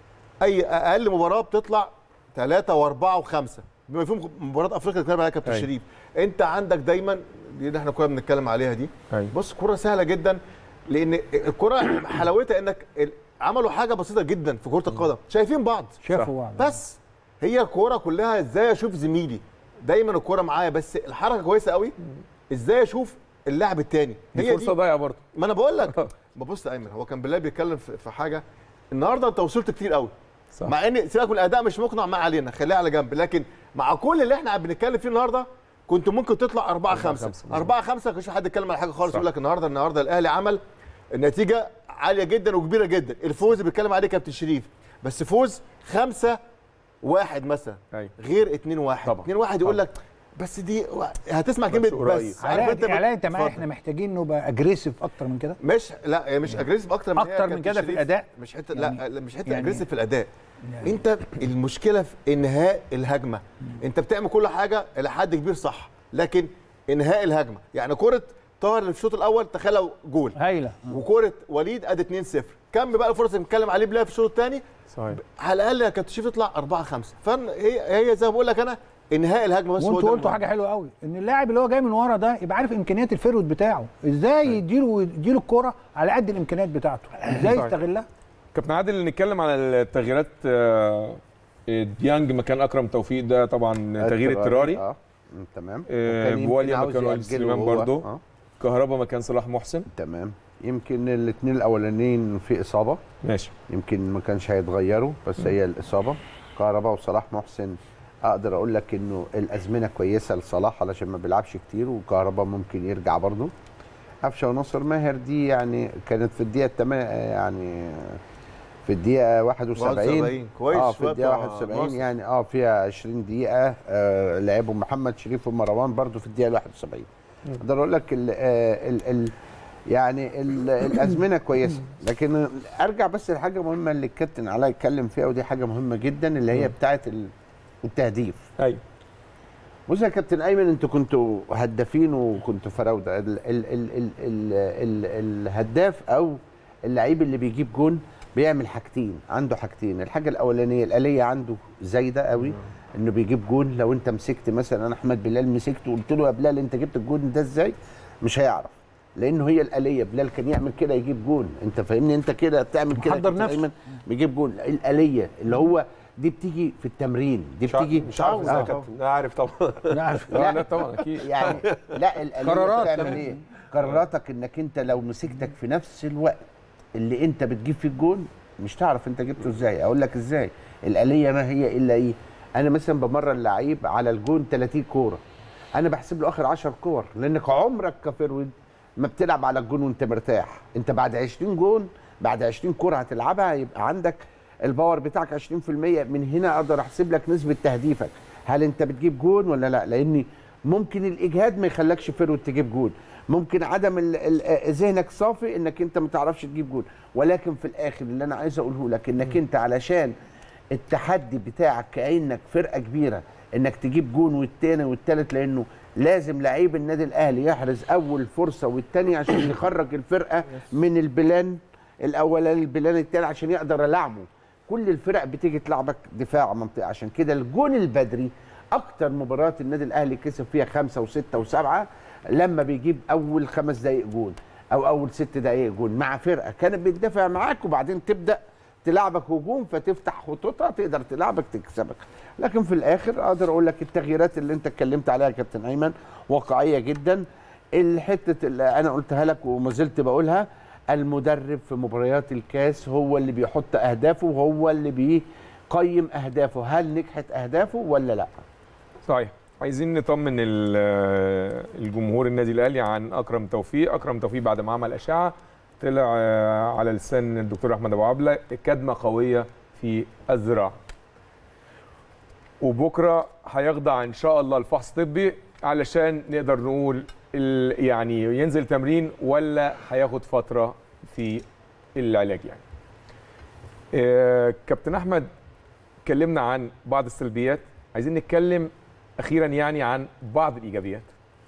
اي اقل مباراه بتطلع ثلاثة وأربعة وخمسة بما فيهم مباراة أفريقيا اللي اتكلم عليها كابتن أيوة. شريف أنت عندك دايما دي اللي احنا كنا بنتكلم عليها دي ايوه بص كرة سهلة جدا لأن الكرة حلاوتها إنك ال- عملوا حاجة بسيطة جدا في كرة القدم شايفين بعض شافوا بعض بس هي الكوره كلها ازاي اشوف زميلي دايما الكوره معايا بس الحركه كويسه قوي ازاي اشوف اللاعب التاني دي هي فرصة ضايعة برضه. ما انا بقول لك ما بص يا ايمن هو كان بالله بيتكلم في في حاجه النهارده انت وصلت كتير قوي صح. مع ان سيبك من الاداء مش مقنع ما علينا خليها على جنب لكن مع كل اللي احنا بنتكلم فيه النهارده كنت ممكن تطلع 4 5 خمسة. 4 5 ما كانش حد يتكلم على حاجه خالص صح. يقول لك النهارده النهارده الاهلي عمل النتيجه عاليه جدا وكبيره جدا الفوز اللي بيتكلم عليه كابتن شريف بس فوز خمسة واحد مثلا ايوه غير 2 1 طبعا. 2 1 يقول لك بس دي هتسمع كلمه قريب. بس عارف علاء أنت بت- علاء انت معايا اتفضل. احنا محتاجين نبقى اجريسيف اكتر من كده مش لا هي مش اجريسيف اكتر من هي أكتر من كابتن كده في شريف. الأداء؟ مش حته يعني- لا لا، مش حته يعني- اجريسيف في الاداء انت المشكله في انهاء الهجمه انت بتعمل كل حاجه الى حد كبير صح لكن انهاء الهجمه يعني كره طاهر اللي في الشوط الاول تخيل جول هايله وكره وليد ادي 2 0 كم بقى الفرص اللي بنتكلم عليه بلاها في الشوط الثاني صحيح على الاقل يا كابتن شريف يطلع 4 5 فهي هي زي ما بقول لك انا انهاء الهجمه بس هو وانتوا ده قلتوا المهم. حاجه حلوه قوي ان اللاعب اللي هو جاي من ورا ده يبقى عارف امكانيات الفيرود بتاعه ازاي يديله يديله الكوره على قد الامكانيات بتاعته ازاي صحيح. يستغلها كابتن عادل نتكلم على التغييرات آه، ديانج مكان اكرم توفيق ده طبعا تغيير اضطراري اه م، تمام آه، وكان يمكن بواليا عاوز مكان وليد يأجله سليمان هو. برضه. اه كهربا مكان صلاح محسن تمام يمكن الاثنين الاولانيين في اصابه ماشي يمكن ما كانش هيتغيروا بس هي الاصابه كهربا وصلاح محسن اقدر اقول لك انه الازمنه كويسه لصلاح علشان ما بيلعبش كتير وكهربا ممكن يرجع برضه قفشه وناصر ماهر دي يعني كانت في الدقيقه 8 يعني في الدقيقه 71 71 كويس اه في شوية الدقيقه بتاع 71 ناصر. يعني اه فيها 20 دقيقه آه لعبوا محمد شريف ومروان برضو في الدقيقه 71 اقدر اقول لك ال ال ال يعني ال- الازمنه كويسه لكن ارجع بس لحاجه مهمه اللي الكابتن علاء اتكلم فيها ودي حاجه مهمه جدا اللي هي بتاعه ال- التهديف ايوه بص يا كابتن ايمن انتوا كنتوا هدافين وكنتوا فراوده ال ال ال ال ال ال الهداف او اللعيب اللي بيجيب جون بيعمل حاجتين عنده حاجتين الحاجه الاولانيه الاليه عنده زايده قوي انه بيجيب جون لو انت مسكت مثلا انا احمد بلال مسكته وقلت له يا بلال انت جبت الجون ده ازاي مش هيعرف لانه هي الاليه بلال كان يعمل كده يجيب جون انت فاهمني انت كده تعمل كده محضر كابتن نفسه. أيمن بيجيب جون الاليه اللي هو دي بتيجي في التمرين دي مش عارف- بتيجي مش عارف ازاي آه. يا كابتن لا عارف طبعا لا عارف. لا لا طبعا اكيد يعني لا الآلية قرارات بتعمل كمان. ايه؟ قراراتك انك انت لو مسكتك في نفس الوقت اللي انت بتجيب فيه الجون مش تعرف انت جبته ازاي اقول لك ازاي الآلية ما هي الا ايه انا مثلا بمرن لعيب على الجون 30 كوره انا بحسب له اخر 10 كور لانك عمرك كفرود ما بتلعب على الجون وانت مرتاح انت بعد 20 جون بعد 20 كوره هتلعبها يبقى عندك الباور بتاعك 20% من هنا اقدر احسب لك نسبه تهديفك هل انت بتجيب جون ولا لا لاني ممكن الاجهاد ما يخلكش فرود تجيب جون ممكن عدم ال- ال- ذهنك صافي انك انت ما تعرفش تجيب جون ولكن في الاخر اللي انا عايز اقوله لك انك انت علشان التحدي بتاعك كانك فرقه كبيره انك تجيب جون والتاني والتالت لانه لازم لعيب النادي الاهلي يحرز اول فرصه والتاني عشان يخرج الفرقه من البلان الاولاني البلان التاني عشان يقدر يلعبه كل الفرق بتيجي تلعبك دفاع منطقه عشان كده الجون البدري اكتر مباريات النادي الاهلي كسب فيها خمسه وسته وسبعه لما بيجيب اول خمس دقائق جون او اول ست دقائق جون مع فرقه كانت بتدافع معاك وبعدين تبدا تلعبك هجوم فتفتح خطوطها تقدر تلعبك تكسبك لكن في الاخر اقدر اقول لك التغييرات اللي انت اتكلمت عليها يا كابتن ايمن واقعيه جدا الحته اللي انا قلتها لك وما زلت بقولها المدرب في مباريات الكاس هو اللي بيحط اهدافه وهو اللي بيقيم اهدافه هل نجحت اهدافه ولا لا صحيح عايزين نطمن ال- الجمهور النادي الاهلي عن اكرم توفيق اكرم توفيق بعد ما عمل اشعه طلع آه، على لسان الدكتور احمد ابو عبله كدمه قويه في الذراع وبكره هيخضع ان شاء الله لفحص طبي علشان نقدر نقول ال- يعني ينزل تمرين ولا هياخد فتره في العلاج يعني آه، كابتن احمد اتكلمنا عن بعض السلبيات عايزين نتكلم اخيرا يعني عن بعض الايجابيات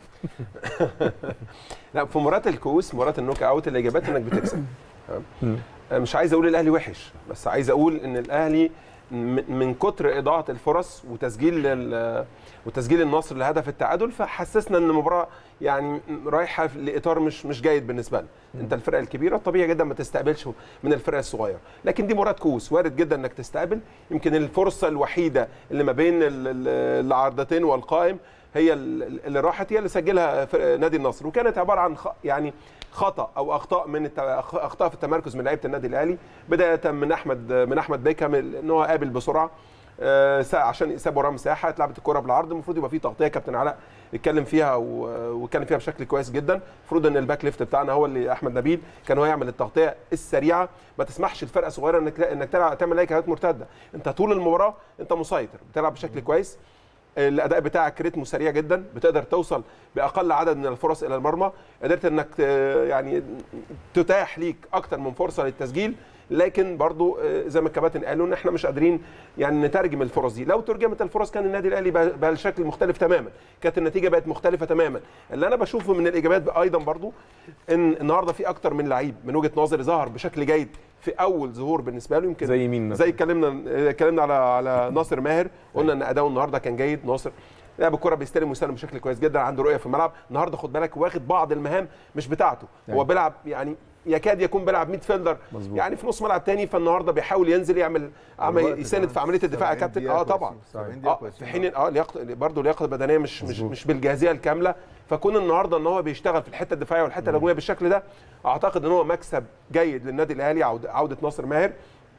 لا في مباراه الكؤوس مباراه النوك اوت الاجابات انك بتكسب تمام؟ مش عايز اقول الاهلي وحش بس عايز اقول ان الاهلي م- من كتر اضاعه الفرص وتسجيل ال- وتسجيل النصر لهدف التعادل فحسسنا ان المباراه يعني رايحه لاطار مش مش جيد بالنسبه لنا انت الفرقه الكبيره طبيعي جدا ما تستقبلش من الفرقه الصغيره لكن دي مباراه كؤوس وارد جدا انك تستقبل يمكن الفرصه الوحيده اللي ما بين ال- ال- العارضتين والقائم هي ال- اللي راحت هي اللي سجلها فرق نادي النصر وكانت عباره عن خ... يعني خطا او اخطاء من الت... اخطاء في التمركز من لعيبه النادي الاهلي بدايه من احمد من احمد بيكهام ان هو قابل بسرعه آه، سا- عشان يساب وراه مساحه اتلعبت الكره بالعرض المفروض يبقى في تغطيه كابتن علاء اتكلم فيها و- واتكلم فيها بشكل كويس جدا المفروض ان الباك ليفت بتاعنا هو اللي احمد نبيل كان هو يعمل التغطيه السريعه ما تسمحش الفرقه صغيره انك انك تلعب تعمل اي هجمات مرتده انت طول المباراه انت مسيطر بتلعب بشكل كويس الاداء بتاعك رتمه سريع جدا بتقدر توصل باقل عدد من الفرص الى المرمى قدرت انك ت- يعني تتاح ليك اكتر من فرصه للتسجيل لكن برضو آه، زي ما الكباتن قالوا ان احنا مش قادرين يعني نترجم الفرص دي لو ترجمت الفرص كان النادي الاهلي بقى بقى الشكل مختلف تماما كانت النتيجه بقت مختلفه تماما اللي انا بشوفه من الاجابات ايضا برضو ان النهارده في اكتر من لعيب من وجهه نظري ظهر بشكل جيد في اول ظهور بالنسبه له يمكن زي مين مثلا؟ زي اتكلمنا اتكلمنا على على ناصر ماهر قلنا ان اداؤه النهارده كان جيد ناصر لعب الكره بيستلم ويستلم بشكل كويس جدا عنده رؤيه في الملعب النهارده خد بالك واخد بعض المهام مش بتاعته هو بيلعب يعني يكاد يكون بيلعب ميد فيلدر مظبوط. يعني في نص ملعب تاني فالنهارده بيحاول ينزل يعمل عمل يساند في عمليه الدفاع يا كابتن اه طبعا اه في حين اه لياقه برضه اللياقه البدنيه مش مش مش بالجاهزيه الكامله فكون النهارده ان هو بيشتغل في الحته الدفاعيه والحته الهجوميه بالشكل ده اعتقد ان هو مكسب جيد للنادي الاهلي عوده عوده ناصر ماهر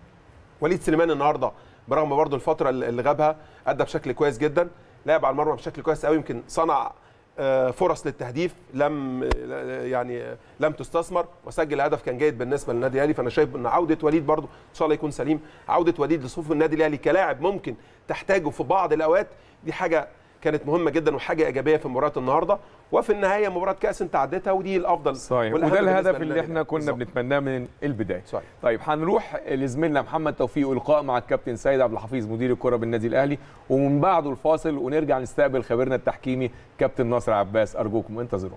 وليد سليمان النهارده برغم برضه الفتره اللي غابها ادى بشكل كويس جدا لعب على المرمى بشكل كويس قوي يمكن صنع آه، فرص للتهديف لم آه، يعني آه، لم تستثمر وسجل هدف كان جيد بالنسبه للنادي الاهلي فانا شايف ان عوده وليد برضه ان شاء الله يكون سليم عوده وليد لصفوف النادي الاهلي كلاعب ممكن تحتاجه في بعض الاوقات دي حاجه كانت مهمه جدا وحاجه ايجابيه في مباراه النهارده وفي النهايه مباراه كاس انت عديتها ودي الافضل صحيح والأهم وده بالنسبة الهدف للنادي اللي احنا الأهلي. كنا بالظبط. بنتمناه من البدايه صحيح. طيب هنروح لزميلنا محمد توفيق ولقاء مع الكابتن سيد عبد الحفيظ مدير الكره بالنادي الاهلي ومن بعده الفاصل ونرجع نستقبل خبيرنا التحكيمي كابتن ناصر عباس ارجوكم انتظروا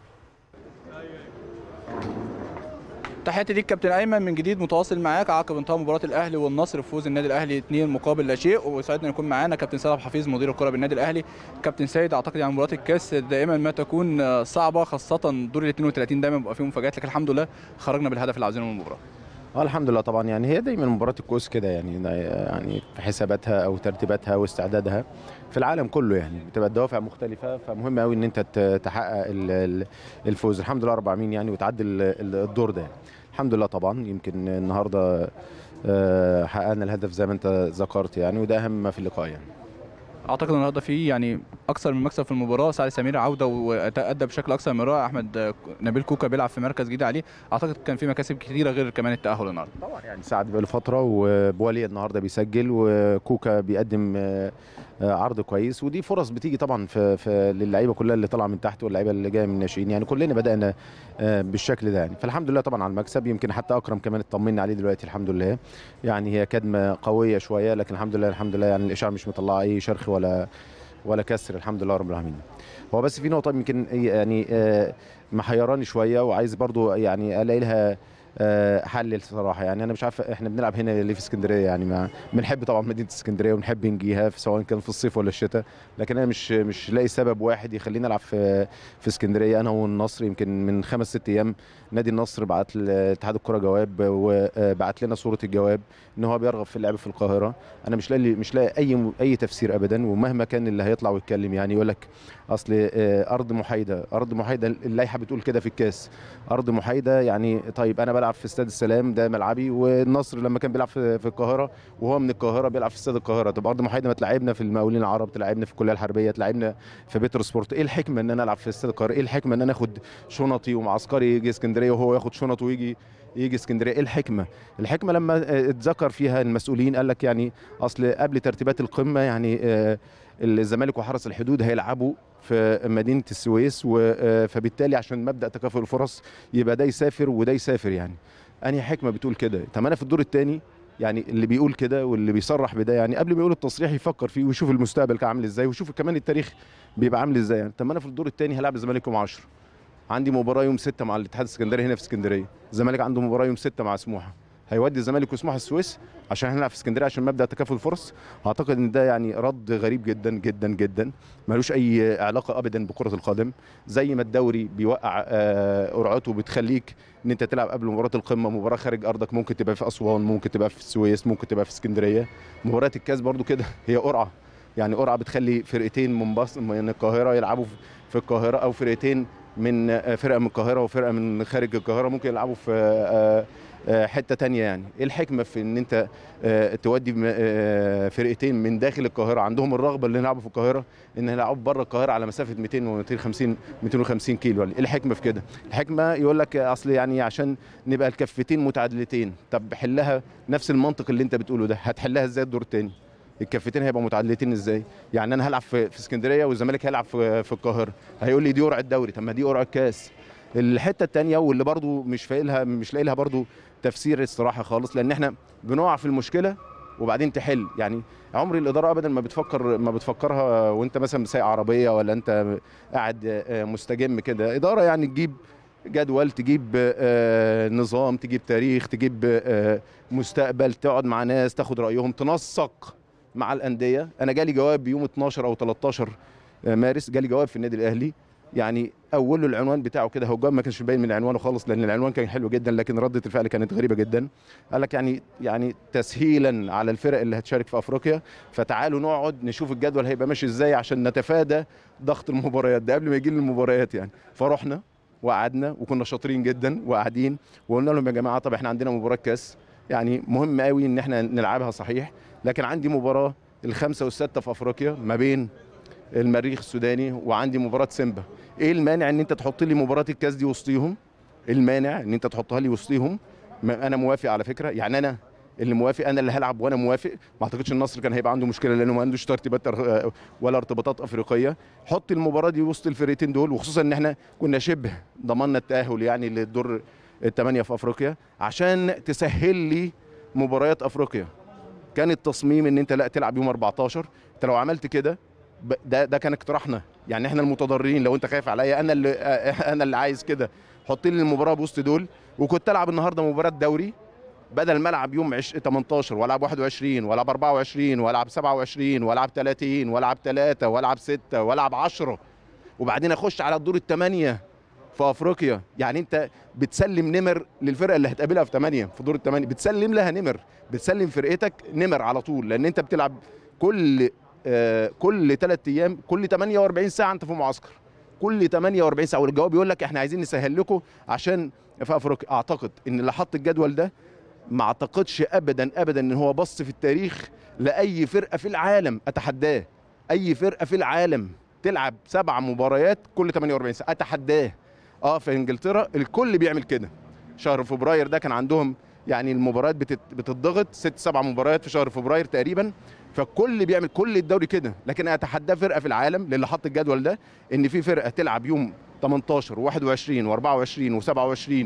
تحياتي ليك كابتن ايمن من جديد متواصل معاك عقب انتهاء مباراه الاهلي والنصر بفوز النادي الاهلي 2 مقابل لا شيء وسعدنا يكون معانا كابتن سيد عبد الحفيظ مدير الكره بالنادي الاهلي كابتن سيد اعتقد يعني مباراه الكاس دائما ما تكون صعبه خاصه دور ال 32 دايما بيبقى فيه مفاجات لكن الحمد لله خرجنا بالهدف اللي عاوزينه من المباراه اه الحمد لله طبعا يعني هي دايما مباراه الكؤوس كده يعني يعني في حساباتها او ترتيباتها واستعدادها في العالم كله يعني بتبقى الدوافع مختلفه فمهم قوي ان انت ت- تحقق ال- ال- الفوز الحمد لله رب العالمين يعني وتعدي ال- ال- الدور ده يعني. الحمد لله طبعا يمكن النهارده آه، حققنا الهدف زي ما انت ذكرت يعني وده اهم ما في اللقاء يعني اعتقد النهارده في يعني اكثر من مكسب في المباراه سعد سمير عوده وادى بشكل اكثر من رائع احمد نبيل كوكا بيلعب في مركز جديد عليه اعتقد كان في مكاسب كثيره غير كمان التاهل النهارده طبعا يعني سعد بقاله فتره وبوالي النهارده بيسجل وكوكا بيقدم آه، آه، عرض كويس ودي فرص بتيجي طبعا في, في للعيبه كلها اللي طالعه من تحت واللعيبه اللي جايه من الناشئين يعني كلنا بدانا آه، بالشكل ده يعني فالحمد لله طبعا على المكسب يمكن حتى اكرم كمان اطمنا عليه دلوقتي الحمد لله يعني هي كدمه قويه شويه لكن الحمد لله الحمد لله يعني الاشعه مش مطلعه اي شرخ ولا ولا كسر الحمد لله رب العالمين هو بس في نقطه يمكن يعني آه، محيراني شويه وعايز برضو يعني الاقي لها آه، حل الصراحه يعني انا مش عارف احنا بنلعب هنا ليه في اسكندريه يعني ما بنحب طبعا مدينه اسكندريه ونحب نجيها في سواء كان في الصيف ولا الشتاء لكن انا مش مش لاقي سبب واحد يخليني العب في في اسكندريه انا والنصر يمكن من خمس ست ايام نادي النصر بعت لاتحاد الكره جواب وبعت لنا صوره الجواب ان هو بيرغب في اللعب في القاهره انا مش لاقي مش لاقي اي اي تفسير ابدا ومهما كان اللي هيطلع ويتكلم يعني يقول لك اصل آه، ارض محايده ارض محايده اللائحه بتقول كده في الكاس ارض محايده يعني طيب انا بلعب في استاد السلام ده ملعبي والنصر لما كان بيلعب في, في القاهره وهو من القاهره بيلعب في استاد القاهره طب ارض محايده ما تلعبنا في المقاولين العرب تلعبنا في الكليه الحربيه تلعبنا في بيتر سبورت ايه الحكمه ان انا العب في استاد القاهره ايه الحكمه ان انا اخد شنطي ومعسكري يجي اسكندريه وهو ياخد شنطه ويجي يجي اسكندريه ايه الحكمه الحكمه لما آه، اتذكر فيها المسؤولين قال لك يعني اصل قبل ترتيبات القمه يعني آه، الزمالك وحرس الحدود هيلعبوا في مدينه السويس و- آه، فبالتالي عشان مبدا تكافؤ الفرص يبقى ده يسافر وده يسافر يعني انهي حكمه بتقول كده طب انا في الدور الثاني يعني اللي بيقول كده واللي بيصرح بده يعني قبل ما يقول التصريح يفكر فيه ويشوف المستقبل كان عامل ازاي ويشوف كمان التاريخ بيبقى عامل ازاي يعني طب ما انا في الدور الثاني هلعب الزمالك يوم 10 عندي مباراه يوم 6 مع الاتحاد السكندري هنا في اسكندريه الزمالك عنده مباراه يوم 6 مع سموحه هيودي الزمالك وسموحه السويس عشان هنلعب في اسكندريه عشان مبدا تكافؤ الفرص اعتقد ان ده يعني رد غريب جدا جدا جدا ملوش اي علاقه ابدا بكره القدم زي ما الدوري بيوقع آه، قرعته بتخليك ان انت تلعب قبل مباراه القمه مباراه خارج ارضك ممكن تبقى في اسوان ممكن تبقى في السويس ممكن تبقى في اسكندريه مباراه الكاس برضو كده هي قرعه يعني قرعه بتخلي فرقتين من بص من القاهره يلعبوا في- في القاهره او فرقتين من آه، فرقه من القاهره وفرقه من خارج القاهره ممكن يلعبوا في آه، آه، حته تانية يعني ايه الحكمه في ان انت آه، تودي م- آه، فرقتين من داخل القاهره عندهم الرغبه اللي يلعبوا في القاهره ان يلعبوا بره القاهره على مسافه 200 و 250 250 كيلو يعني ايه الحكمه في كده الحكمه يقول لك اصل يعني عشان نبقى الكفتين متعادلتين طب حلها نفس المنطق اللي انت بتقوله ده هتحلها ازاي الدور الثاني الكفتين هيبقوا متعادلتين ازاي يعني انا هلعب في, في اسكندريه والزمالك هيلعب في, في القاهره هيقول لي دي قرعه دوري طب ما دي قرعه كاس الحته الثانيه واللي برضو مش فايق لها مش لاقي لها برضو تفسير الصراحه خالص لان احنا بنقع في المشكله وبعدين تحل يعني عمري الاداره ابدا ما بتفكر ما بتفكرها وانت مثلا سايق عربيه ولا انت قاعد آه، مستجم كده اداره يعني تجيب جدول تجيب آه، نظام تجيب تاريخ تجيب آه، مستقبل تقعد مع ناس تاخد رايهم تنسق مع الانديه انا جالي جواب بيوم 12 او 13 مارس جالي جواب في النادي الاهلي يعني اوله العنوان بتاعه كده هو الجواب ما كانش باين من عنوانه خالص لان العنوان كان حلو جدا لكن رده الفعل كانت غريبه جدا قال لك يعني يعني تسهيلا على الفرق اللي هتشارك في افريقيا فتعالوا نقعد نشوف الجدول هيبقى ماشي ازاي عشان نتفادى ضغط المباريات ده قبل ما يجي لنا المباريات يعني فرحنا وقعدنا وكنا شاطرين جدا وقاعدين وقلنا لهم يا جماعه طب احنا عندنا مباراه كاس يعني مهم قوي ان احنا نلعبها صحيح لكن عندي مباراه الخمسه والسته في افريقيا ما بين المريخ السوداني وعندي مباراه سيمبا ايه المانع ان انت تحط لي مباراه الكاس دي وسطيهم إيه المانع ان انت تحطها لي وسطيهم ما انا موافق على فكره يعني انا اللي موافق انا اللي هلعب وانا موافق ما اعتقدش النصر كان هيبقى عنده مشكله لانه ما عندوش ترتيبات تر- ولا ارتباطات افريقيه حط المباراه دي وسط الفرقتين دول وخصوصا ان احنا كنا شبه ضمننا التاهل يعني للدور الثمانيه في افريقيا عشان تسهل لي مباريات افريقيا كان التصميم ان انت لا تلعب يوم 14 انت لو عملت كده ب- ده ده كان اقتراحنا يعني احنا المتضررين لو انت خايف عليا انا اللي انا اللي عايز كده حط لي المباراه بوسط دول وكنت العب النهارده مباراه دوري بدل ما العب يوم عش- 18 والعب 21 والعب 24 والعب 27 والعب 30 والعب 3 والعب 6 والعب 10 وبعدين اخش على الدور الثمانيه في افريقيا يعني انت بتسلم نمر للفرقه اللي هتقابلها في 8 في دور الثمانيه بتسلم لها نمر بتسلم فرقتك نمر على طول لان انت بتلعب كل آه كل ثلاث ايام كل 48 ساعه انت في معسكر كل 48 ساعه والجواب يقول لك احنا عايزين نسهل لكم عشان في افريقيا اعتقد ان اللي حط الجدول ده ما اعتقدش ابدا ابدا ان هو بص في التاريخ لاي فرقه في العالم اتحداه اي فرقه في العالم تلعب سبع مباريات كل 48 ساعه اتحداه اه في انجلترا الكل بيعمل كده شهر فبراير ده كان عندهم يعني المباريات بتت- بتتضغط ست سبع مباريات في شهر فبراير تقريبا فالكل بيعمل كل الدوري كده لكن اتحدى فرقه في العالم للي حط الجدول ده ان في فرقه تلعب يوم 18 و21 و24 و27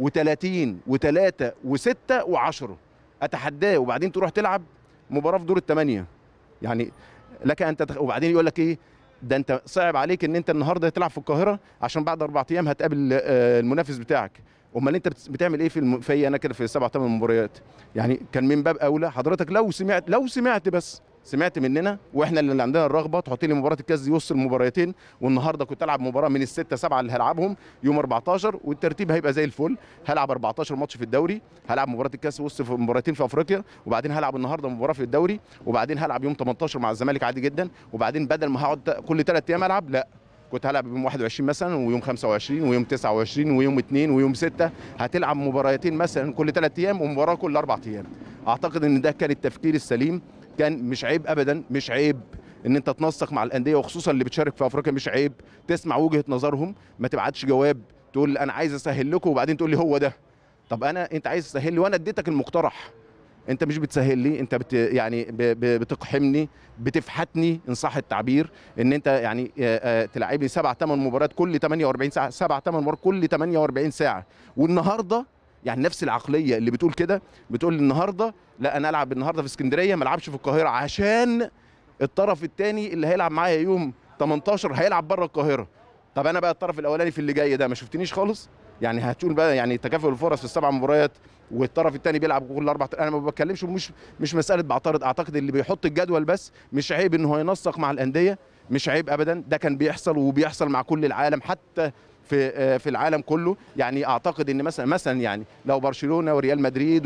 و30 و3 و6 و10 اتحداه وبعدين تروح تلعب مباراه في دور الثمانيه يعني لك ان تتخ... وبعدين يقول لك ايه ده انت صعب عليك ان انت النهارده تلعب في القاهره عشان بعد اربع ايام هتقابل آه، المنافس بتاعك امال انت بت- بتعمل ايه في الم... في انا كده في سبع ثمان مباريات يعني كان من باب اولى حضرتك لو سمعت لو سمعت بس سمعت مننا واحنا اللي عندنا الرغبه تحط لي مباراه الكاس دي وسط المباراتين والنهارده كنت العب مباراه من السته سبعه اللي هلعبهم يوم 14 والترتيب هيبقى زي الفل هلعب 14 ماتش في الدوري هلعب مباراه الكاس وسط في مباراتين في افريقيا وبعدين هلعب النهارده مباراه في الدوري وبعدين هلعب يوم 18 مع الزمالك عادي جدا وبعدين بدل ما هقعد كل ثلاث ايام العب لا كنت هلعب يوم 21 مثلا ويوم 25 ويوم 29 ويوم 2 ويوم 6 هتلعب مباراتين مثلا كل ثلاث ايام ومباراه كل اربع ايام اعتقد ان ده كان التفكير السليم كان مش عيب ابدا مش عيب ان انت تنسق مع الانديه وخصوصا اللي بتشارك في افريقيا مش عيب تسمع وجهه نظرهم ما تبعتش جواب تقول انا عايز اسهل لكم وبعدين تقول لي هو ده طب انا انت عايز تسهل لي وانا اديتك المقترح انت مش بتسهل لي انت بت يعني ب ب بتقحمني بتفحتني ان صح التعبير ان انت يعني آه، آه، تلعب لي سبع ثمان مباريات كل 48 ساعه سبع ثمان مباريات كل 48 ساعه والنهارده يعني نفس العقليه اللي بتقول كده بتقول النهارده لا انا العب النهارده في اسكندريه ما العبش في القاهره عشان الطرف الثاني اللي هيلعب معايا يوم 18 هيلعب بره القاهره طب انا بقى الطرف الاولاني في اللي جاي ده ما شفتنيش خالص يعني هتقول بقى يعني تكافؤ الفرص في السبع مباريات والطرف الثاني بيلعب كل اربع انا ما بتكلمش مش مش مساله بعترض اعتقد اللي بيحط الجدول بس مش عيب ان هو ينسق مع الانديه مش عيب ابدا ده كان بيحصل وبيحصل مع كل العالم حتى في آه، في العالم كله يعني اعتقد ان مثلا مثلا يعني لو برشلونه وريال مدريد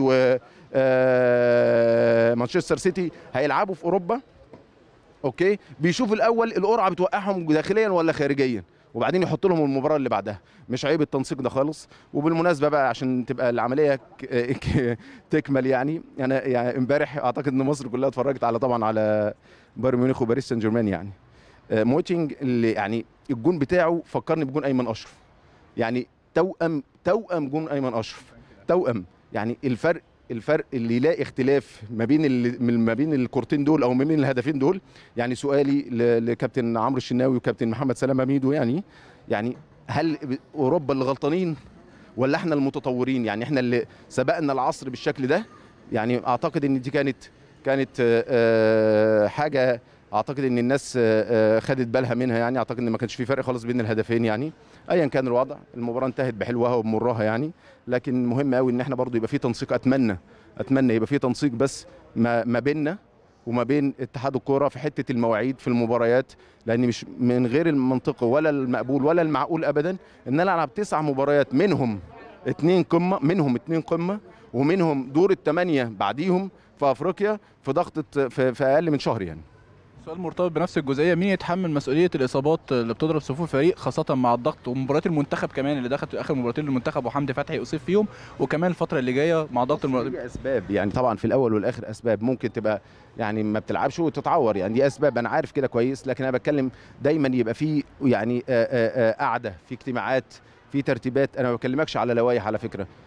ومانشستر سيتي هيلعبوا في اوروبا اوكي بيشوف الاول القرعه بتوقعهم داخليا ولا خارجيا وبعدين يحط لهم المباراه اللي بعدها مش عيب التنسيق ده خالص وبالمناسبه بقى عشان تبقى العمليه ك- ك- تكمل يعني انا يعني امبارح اعتقد ان مصر كلها اتفرجت على طبعا على بايرن ميونخ وباريس سان جيرمان يعني آه، موتينج اللي يعني الجون بتاعه فكرني بجون ايمن اشرف يعني توأم توأم جون ايمن اشرف توأم يعني الفرق الفرق اللي يلاقي اختلاف ما بين ال- من- ما بين الكورتين دول او ما بين الهدفين دول يعني سؤالي ل- لكابتن عمرو الشناوي وكابتن محمد سلامه ميدو يعني يعني هل ب- اوروبا اللي غلطانين ولا احنا المتطورين يعني احنا اللي سبقنا العصر بالشكل ده يعني اعتقد ان دي كانت كانت آه، آه، حاجه اعتقد ان الناس آه، آه، خدت بالها منها يعني اعتقد ان ما كانش في فرق خالص بين الهدفين يعني ايا كان الوضع المباراه انتهت بحلوها وبمرها يعني لكن مهم قوي ان احنا برضو يبقى في تنسيق اتمنى اتمنى يبقى في تنسيق بس ما ما بيننا وما بين اتحاد الكوره في حته المواعيد في المباريات لان مش من غير المنطقي ولا المقبول ولا المعقول ابدا ان انا العب تسع مباريات منهم اتنين قمه منهم اتنين قمه ومنهم دور الثمانيه بعديهم في افريقيا في ضغط في, في اقل من شهر يعني سؤال مرتبط بنفس الجزئيه مين يتحمل مسؤوليه الاصابات اللي بتضرب صفوف الفريق خاصه مع الضغط ومباريات المنتخب كمان اللي دخلت في اخر مباراتين للمنتخب وحمدي فتحي اصيب فيهم وكمان الفتره اللي جايه مع ضغط المباريات دي اسباب يعني طبعا في الاول والاخر اسباب ممكن تبقى يعني ما بتلعبش وتتعور يعني دي اسباب انا عارف كده كويس لكن انا بتكلم دايما يبقى في يعني آه، آه، آه، قعده في اجتماعات في ترتيبات انا ما بكلمكش على لوائح على فكره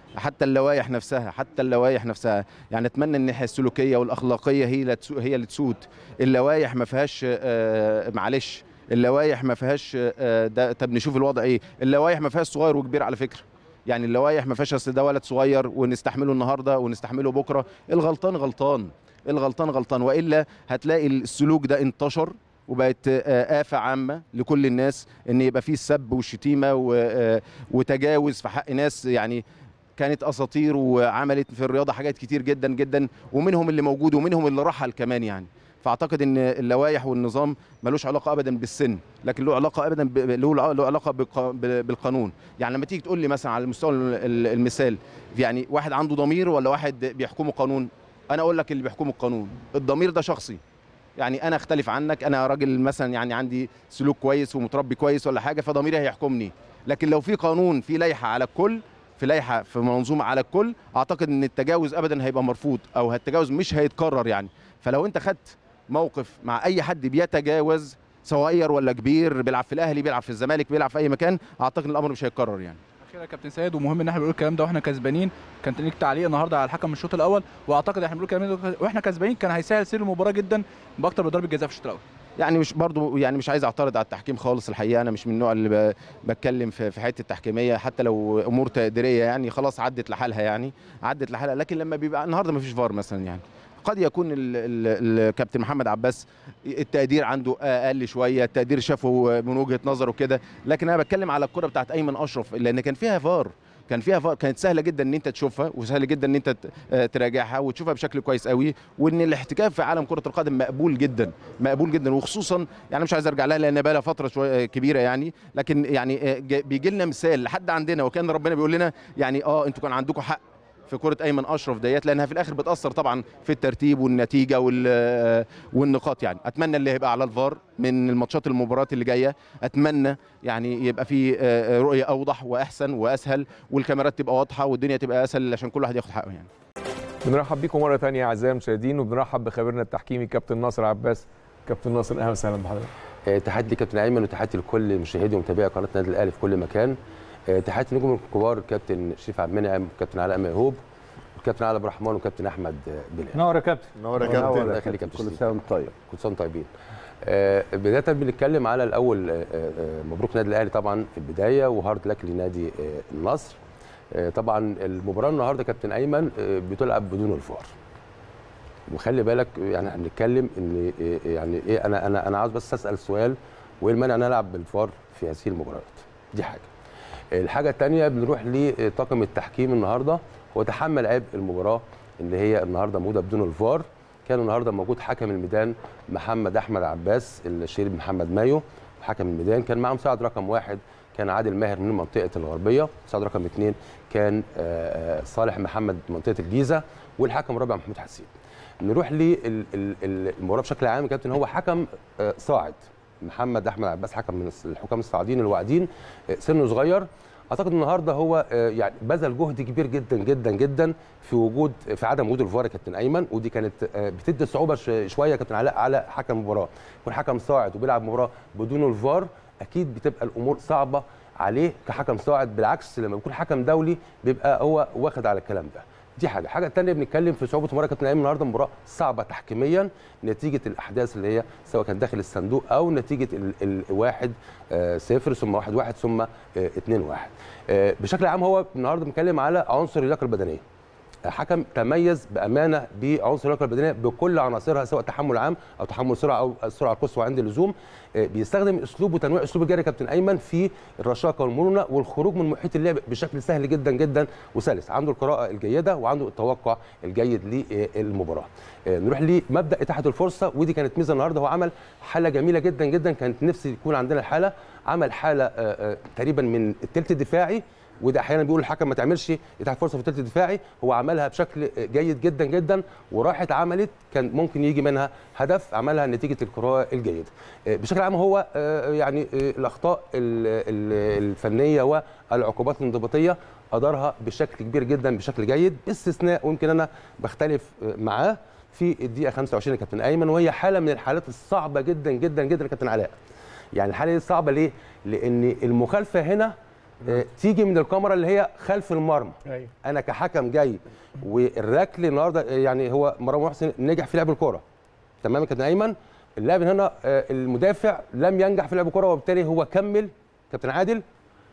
حتى اللوائح نفسها حتى اللوائح نفسها يعني اتمنى ان الناحيه السلوكيه والاخلاقيه هي اللي تسو- هي اللي تسود اللوائح ما فيهاش آه، معلش اللوائح ما فيهاش آه، ده طب نشوف الوضع ايه اللوائح ما فيهاش صغير وكبير على فكره يعني اللوائح ما فيهاش اصل ده ولد صغير ونستحمله النهارده ونستحمله بكره الغلطان غلطان الغلطان غلطان والا هتلاقي السلوك ده انتشر وبقت آه، آفة عامة لكل الناس ان يبقى فيه السب والشتيمة و- آه، وتجاوز في حق ناس يعني كانت اساطير وعملت في الرياضه حاجات كتير جدا جدا ومنهم اللي موجود ومنهم اللي رحل كمان يعني فاعتقد ان اللوائح والنظام ملوش علاقه ابدا بالسن لكن له علاقه ابدا ب- له له علاقه بالق- ب- بالقانون يعني لما تيجي تقول لي مثلا على مستوى ال- ال- المثال يعني واحد عنده ضمير ولا واحد بيحكمه قانون انا اقول لك اللي بيحكمه القانون الضمير ده شخصي يعني انا اختلف عنك انا راجل مثلا يعني عندي سلوك كويس ومتربي كويس ولا حاجه فضميري هيحكمني لكن لو في قانون في لائحه على الكل في لائحه في منظومه على الكل اعتقد ان التجاوز ابدا هيبقى مرفوض او التجاوز مش هيتكرر يعني فلو انت خدت موقف مع اي حد بيتجاوز صغير ولا كبير بيلعب في الاهلي بيلعب في الزمالك بيلعب في اي مكان اعتقد ان الامر مش هيتكرر يعني اخيرا يا كابتن سيد ومهم ان احنا بنقول الكلام ده واحنا كسبانين كان ليك تعليق النهارده على الحكم من الشوط الاول واعتقد احنا بنقول الكلام ده واحنا كسبانين كان هيسهل سير المباراه جدا باكتر من ضربه جزاء في الشوط الاول يعني مش برضو يعني مش عايز اعترض على التحكيم خالص الحقيقه انا مش من النوع اللي ب- بتكلم في في حته التحكيميه حتى لو امور تقديريه يعني خلاص عدت لحالها يعني عدت لحالها لكن لما بيبقى النهارده ما فيش فار مثلا يعني قد يكون ال- ال- الكابتن محمد عباس التقدير عنده اقل شويه التقدير شافه من وجهه نظره كده لكن انا بتكلم على الكره بتاعت ايمن اشرف لان كان فيها فار كان فيها فار كانت سهله جدا ان انت تشوفها وسهل جدا ان انت ت- آه، تراجعها وتشوفها بشكل كويس قوي وان الاحتكاك في عالم كره القدم مقبول جدا مقبول جدا وخصوصا يعني مش عايز ارجع لها لان بقى لها فتره شويه كبيره يعني لكن يعني آه، جا- بيجي لنا مثال لحد عندنا وكان ربنا بيقول لنا يعني اه انتوا كان عندكم حق في كره ايمن اشرف ديت لانها في الاخر بتاثر طبعا في الترتيب والنتيجه وال آه، والنقاط يعني اتمنى اللي هيبقى على الفار من الماتشات المباريات اللي جايه اتمنى يعني يبقى في آه، آه، رؤيه اوضح واحسن واسهل والكاميرات تبقى واضحه والدنيا تبقى اسهل عشان كل واحد ياخد حقه يعني بنرحب بيكم مره ثانيه اعزائي المشاهدين وبنرحب بخبيرنا التحكيمي كابتن ناصر عباس كابتن ناصر اهلا وسهلا بحضرتك آه، تحياتي لكابتن ايمن وتحياتي لكل مشاهدي ومتابعي قناه النادي الاهلي في كل مكان آه، تحياتي لنجوم الكبار الكابتن شريف عبد المنعم والكابتن علاء ميهوب والكابتن علي عبد الرحمن والكابتن احمد آه، بلال نور يا كابتن نور يا الله كابتن يخليك يا كابتن كل شريف. سنه وانت طيب كل سنه وانتم طيبين آه، بدايه بنتكلم على الاول آه، آه، مبروك النادي الاهلي طبعا في البدايه وهارد لك لنادي آه، النصر آه، طبعا المباراه النهارده كابتن ايمن آه، بتلعب بدون الفار وخلي بالك يعني احنا بنتكلم ان إيه- يعني ايه انا انا انا عاوز بس اسال سؤال وايه المانع ان العب بالفار في هذه المباريات دي حاجه الحاجه الثانيه بنروح لطاقم التحكيم النهارده هو تحمل عبء المباراه اللي هي النهارده موجوده بدون الفار كان النهارده موجود حكم الميدان محمد احمد عباس الشريف محمد مايو حكم الميدان كان معاه مساعد رقم واحد كان عادل ماهر من منطقه الغربيه مساعد رقم اثنين كان آه، آه، صالح محمد من منطقه الجيزه والحكم الرابع محمود حسين نروح للمباراه بشكل عام يا كابتن هو حكم آه، صاعد محمد احمد عباس حكم من الحكام الصاعدين الواعدين آه، سنه صغير اعتقد النهارده هو آه، يعني بذل جهد كبير جدا جدا جدا في وجود في عدم وجود الفار يا كابتن ايمن ودي كانت آه، بتدي صعوبه ش- شويه يا كابتن علاء على حكم المباراه يكون حكم صاعد وبيلعب مباراه بدون الفار اكيد بتبقى الامور صعبه عليه كحكم صاعد بالعكس لما بيكون حكم دولي بيبقى هو واخد على الكلام ده دي حاجه الحاجه الثانيه بنتكلم في صعوبه مباراه كابتن ايمن النهارده مباراه صعبه تحكيميا نتيجه الاحداث اللي هي سواء كان داخل الصندوق او نتيجه ال- الواحد آه، صفر ثم واحد واحد ثم آه، اتنين واحد آه، بشكل عام هو النهارده بنتكلم على عنصر اللياقه البدنيه حكم تميز بامانه بعنصر اللياقه البدنيه بكل عناصرها سواء تحمل عام او تحمل سرعه او السرعه القصوى عند اللزوم آه، بيستخدم اسلوب وتنويع اسلوب الجري كابتن ايمن في الرشاقه والمرونه والخروج من محيط اللعب بشكل سهل جدا جدا وسلس عنده القراءه الجيده وعنده التوقع الجيد للمباراه آه، نروح لمبدا اتاحه الفرصه ودي كانت ميزه النهارده هو عمل حاله جميله جدا جدا كانت نفسي يكون عندنا الحاله عمل حاله آه، آه، تقريبا من الثلث الدفاعي وده احيانا بيقول الحكم ما تعملش اتاحه فرصه في الثلث الدفاعي هو عملها بشكل جيد جدا جدا وراحت عملت كان ممكن يجي منها هدف عملها نتيجه القراءه الجيده آه، بشكل عام هو آه، يعني آه، الاخطاء ال- ال- الفنيه والعقوبات الانضباطيه ادارها بشكل كبير جدا بشكل جيد باستثناء ويمكن انا بختلف آه، معاه في الدقيقه 25 يا كابتن ايمن وهي حاله من الحالات الصعبه جدا جدا جدا يا كابتن علاء يعني الحاله دي صعبه ليه لان المخالفه هنا آه، تيجي من الكاميرا اللي هي خلف المرمى ايوه انا كحكم جاي والركل النهارده يعني هو مروان محسن نجح في لعب الكوره تمام يا كابتن ايمن اللاعب هنا آه، المدافع لم ينجح في لعب الكوره وبالتالي هو كمل كابتن عادل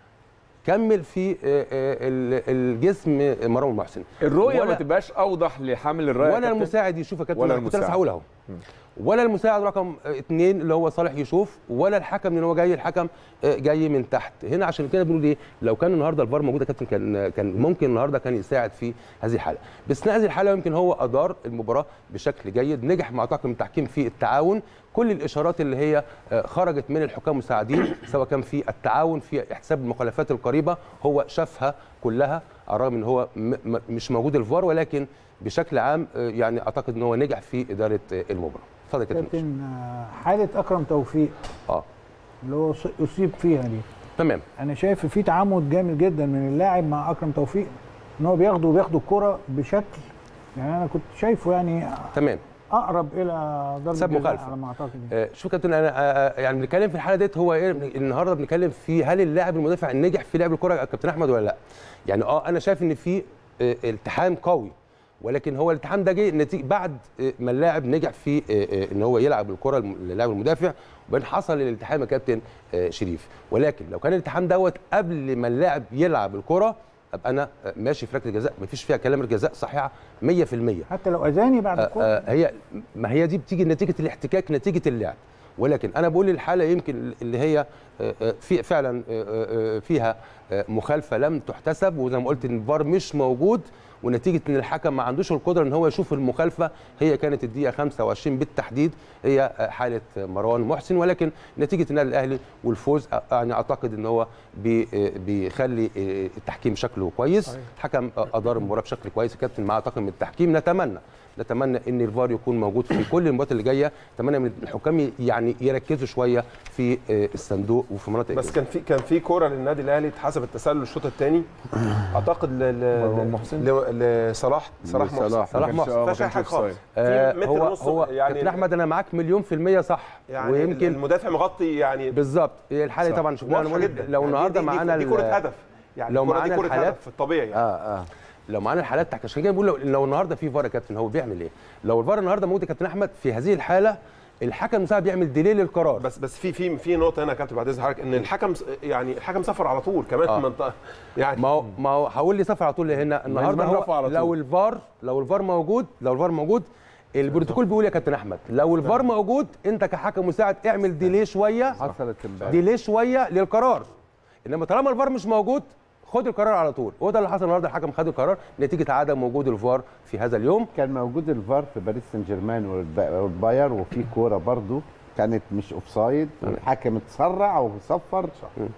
كمل في آه، آه، ال- الجسم مروان محسن الرؤيه ما ولا- تبقاش اوضح لحامل الرايه يا ولا كابتن؟ المساعد يشوف يا كابتن ولا أنا كنت لسه المساعد. هقول اهو ولا المساعد رقم اثنين اللي هو صالح يشوف ولا الحكم اللي هو جاي الحكم آه، جاي من تحت هنا عشان كده بنقول ايه لو كان النهارده الفار موجود يا كابتن كان كان ممكن النهارده كان يساعد في هذه الحاله باستثناء هذه الحاله يمكن هو ادار المباراه بشكل جيد نجح مع طاقم التحكيم في التعاون كل الاشارات اللي هي آه، خرجت من الحكام المساعدين سواء كان في التعاون في احتساب المخالفات القريبه هو شافها كلها على الرغم ان هو م- م- مش موجود الفار ولكن بشكل عام آه، يعني اعتقد ان هو نجح في اداره آه، المباراه اتفضل يا كابتن ماشي. كابتن آه، حاله اكرم توفيق اه اللي هو ص- اصيب فيها دي تمام انا شايف في تعامد جامد جدا من اللاعب مع اكرم توفيق ان هو بياخده وبياخده الكره بشكل يعني انا كنت شايفه يعني تمام اقرب الى ضربه ساب جزاء مخالفة. على ما اعتقد يعني. آه، شوف يا كابتن انا آه، آه، يعني بنتكلم في الحاله ديت هو ايه النهارده بنتكلم في هل اللاعب المدافع نجح في لعب الكره يا كابتن احمد ولا لا يعني اه انا شايف ان في آه، التحام قوي ولكن هو الالتحام ده جه نتيجه بعد آه، ما اللاعب نجح في آه، آه، ان هو يلعب الكره للاعب المدافع وبعدين حصل الالتحام يا كابتن آه، شريف ولكن لو كان الالتحام دوت قبل ما اللاعب يلعب الكره ابقى انا آه، ماشي في ركله جزاء مفيش فيها كلام الجزاء صحيحه 100% حتى لو اذاني بعد آه، الكره آه، هي ما هي دي بتيجي نتيجه الاحتكاك نتيجه اللعب ولكن انا بقول الحاله يمكن اللي هي آه، آه، في فعلا آه، آه، فيها آه، مخالفه لم تحتسب وزي ما قلت ان الفار مش موجود ونتيجه ان الحكم ما عندوش القدره ان هو يشوف المخالفه هي كانت الدقيقه 25 بالتحديد هي آه، حاله مروان محسن ولكن نتيجه النادي الاهلي والفوز آه، يعني اعتقد ان هو بي- آه، بيخلي آه، التحكيم شكله كويس الحكم آه، ادار المباراه بشكل كويس يا كابتن مع طاقم التحكيم نتمنى نتمنى ان الفار يكون موجود في كل المباريات اللي جايه اتمنى من الحكام يعني يركزوا شويه في آه، الصندوق وفي مناطق بس كان في كان في كوره للنادي الاهلي اتحسب التسلل الشوط الثاني اعتقد ل ل مروان ل- محسن؟ ل- لصلاح صلاح محسن لصلاح. صلاح ما كانش- محسن آه، ما فيهاش أي كانش حاجه أوفسايد. خالص آه، في متر هو ونص هو يعني كابتن احمد انا معاك مليون في الميه صح يعني ويمكن المدافع مغطي يعني بالظبط الحاله صح. طبعا شفناها واضحه أنا جدا بقول لو يعني النهارده دي- دي- معانا دي ال- كره هدف يعني لو الكرة دي معانا كره الحالات- هدف في الطبيعي يعني اه اه لو معانا الحالات تحت عشان كده بقول لو, لو النهارده في فار يا كابتن هو بيعمل ايه؟ لو الفار النهارده موجود يا كابتن احمد في هذه الحاله الحكم المساعد بيعمل ديلي للقرار بس بس في في في نقطه هنا يا كابتن بعد اذن حضرتك ان الحكم س- يعني الحكم سافر على طول كمان آه. في المنطقه يعني ما هو ما هو هقول لي صفر على طول هنا النهارده زمان رفع هو على طول. لو الفار لو الفار موجود لو الفار موجود البروتوكول بيقول يا كابتن احمد لو الفار موجود انت كحكم مساعد اعمل ديلي شويه حصلت امبارح ديلي شويه للقرار انما طالما الفار مش موجود خد القرار على طول وهو ده اللي حصل النهارده الحكم خد القرار نتيجه عدم وجود الفار في هذا اليوم كان موجود الفار في باريس سان جيرمان والب- والباير وفي كوره برضو كانت مش اوفسايد والحكم اتسرع وصفر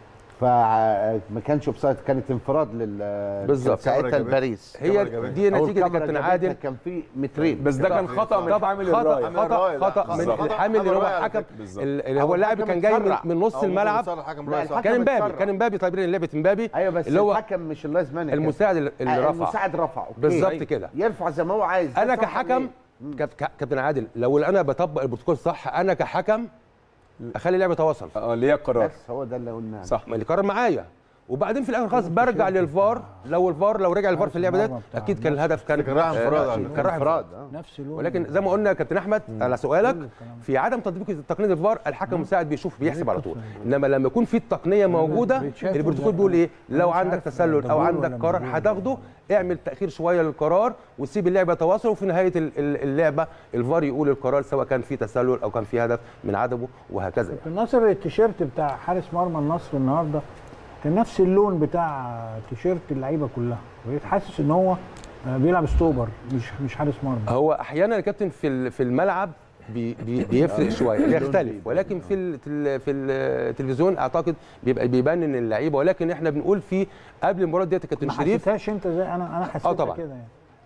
فما كانش اوفسايد كانت انفراد لل بالظبط. ساعتها الباريس هي جابتها. دي أو نتيجه يا الكاميرا كابتن جابتها عادل كان في مترين بس ده كان خطا من طبعا حامل خطا الرايه الراية، خطا لا، خطا من بالظبط. الحامل اللي هو الراية حكم بالظبط. اللي هو أو اللاعب الحكم كان جاي من, اتسرع. من نص أو ممكن الملعب يصالح حكم لا، رايح الحكم صح. كان امبابي اتسرع. كان امبابي طيبين لعبه امبابي ايوه بس اللي هو الحكم مش اللايزمان المساعد اللي اللي رفع المساعد رفع أوكي. بالظبط كده يرفع زي ما هو عايز ده انا صح كحكم ليه؟ كاب- ك- كابتن عادل لو انا بطبق البروتوكول صح انا كحكم اخلي اللعبه تواصل اه اللي هي القرار بس هو ده اللي قلناه صح ما اللي قرر معايا وبعدين في الاخر خلاص برجع للفار لو الفار لو رجع الفار في اللعبه ديت اكيد كان الهدف كان كان رايح انفراد آه، على كان رايح انفراد انفراد اه نفس اللون ولكن زي ما قلنا يا كابتن احمد على سؤالك في عدم تطبيق تقنيه الفار الحكم المساعد بيشوف بيحسب على طول انما لما يكون في التقنيه موجوده بيتشاف البروتوكول ده. بيقول ايه أنا لو مش عندك عارف تسلل ده او جول عندك ولا قرار مش جول. هتاخده اعمل تاخير شويه للقرار وسيب اللعبه يتواصل وفي نهايه ال- ال- اللعبه الفار يقول القرار سواء كان في تسلل او كان في هدف من عدمه وهكذا يعني. النصر التيشيرت بتاع حارس مرمى النصر النهارده كان نفس اللون بتاع تيشيرت اللعيبه كلها بقيت حاسس ان هو آه، بيلعب ستوبر مش مش حارس مرمى هو احيانا يا كابتن في ال- في الملعب بي بي بيفرق شويه بيختلف ولكن في ال- في ال- في التلفزيون اعتقد بيبقى بيبان ان اللعيبه ولكن احنا بنقول في قبل المباراه ديت يا كابتن ما شريف حسيتهاش انت زي انا انا حسيتها طبعاً. كده يعني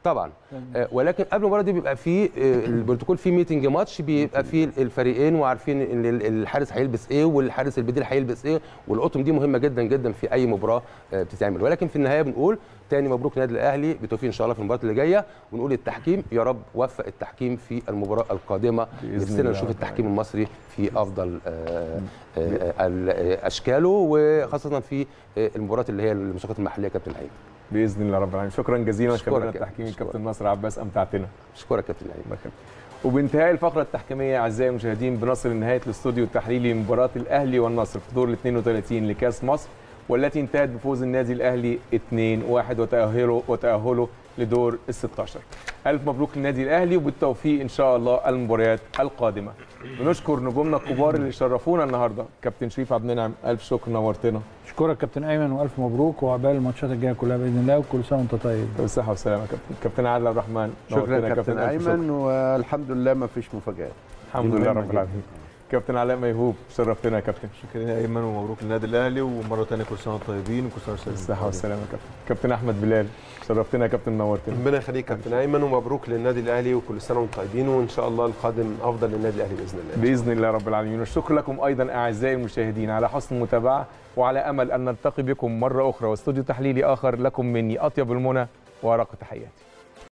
طبعا آه، ولكن قبل المباراه دي بيبقى فيه آه، البروتوكول فيه ميتنج ماتش بيبقى فيه الفريقين وعارفين ان ال- الحارس هيلبس ايه والحارس البديل هيلبس ايه والاطقم دي مهمه جدا جدا في اي مباراه آه، بتتعمل ولكن في النهايه بنقول تاني مبروك النادي الاهلي بتوفيق ان شاء الله في المباراه اللي جايه ونقول التحكيم يا رب وفق التحكيم في المباراه القادمه بإذن نفسنا الله نشوف رب التحكيم المصري في افضل آه، آه، ال- آه، اشكاله وخاصه في آه، المباريات اللي هي المسابقات المحليه كابتن ايمن باذن الله رب العالمين شكرا جزيلا أشكرك خبيرنا يا- التحكيمي أشكرك. كابتن ناصر عباس امتعتنا اشكرك كابتن ايمن الله يخليك. وبانتهاء الفقرة التحكيمية أعزائي المشاهدين بنصل لنهاية الاستوديو التحليلي لمباراة الأهلي والنصر في دور ال 32 لكأس مصر والتي انتهت بفوز النادي الأهلي 2-1 وتأهله وتأهله لدور ال 16 ألف مبروك للنادي الأهلي وبالتوفيق إن شاء الله المباريات القادمة بنشكر نجومنا الكبار اللي شرفونا النهاردة كابتن شريف عبد المنعم ألف شكر نورتنا اشكرك كابتن ايمن والف مبروك وعقبال الماتشات الجايه كلها باذن الله وكل سنه وانت طيب بالصحة والسلامة كابتن كابتن عادل عبد الرحمن شكرا نورتنا كابتن ألف شكر. ايمن والحمد لله ما فيش مفاجات الحمد دي لله مهمة رب جدا. العالمين كابتن علاء ميهوب شرفتنا يا كابتن شكرا يا ايمن ومبروك للنادي الاهلي ومره ثانيه كل سنه وانتم طيبين وكل سنه وانتم بالصحة والسلامة يا كابتن كابتن أحمد بلال شرفتنا يا كابتن نورتنا ربنا يخليك كابتن ايمن ومبروك للنادي الاهلي وكل سنه وانتم طيبين وان شاء الله القادم افضل للنادي الاهلي باذن الله باذن الله رب العالمين والشكر لكم ايضا اعزائي المشاهدين على حسن المتابعه وعلى امل ان نلتقي بكم مره اخرى واستوديو تحليلي اخر لكم مني اطيب المنى وارق تحياتي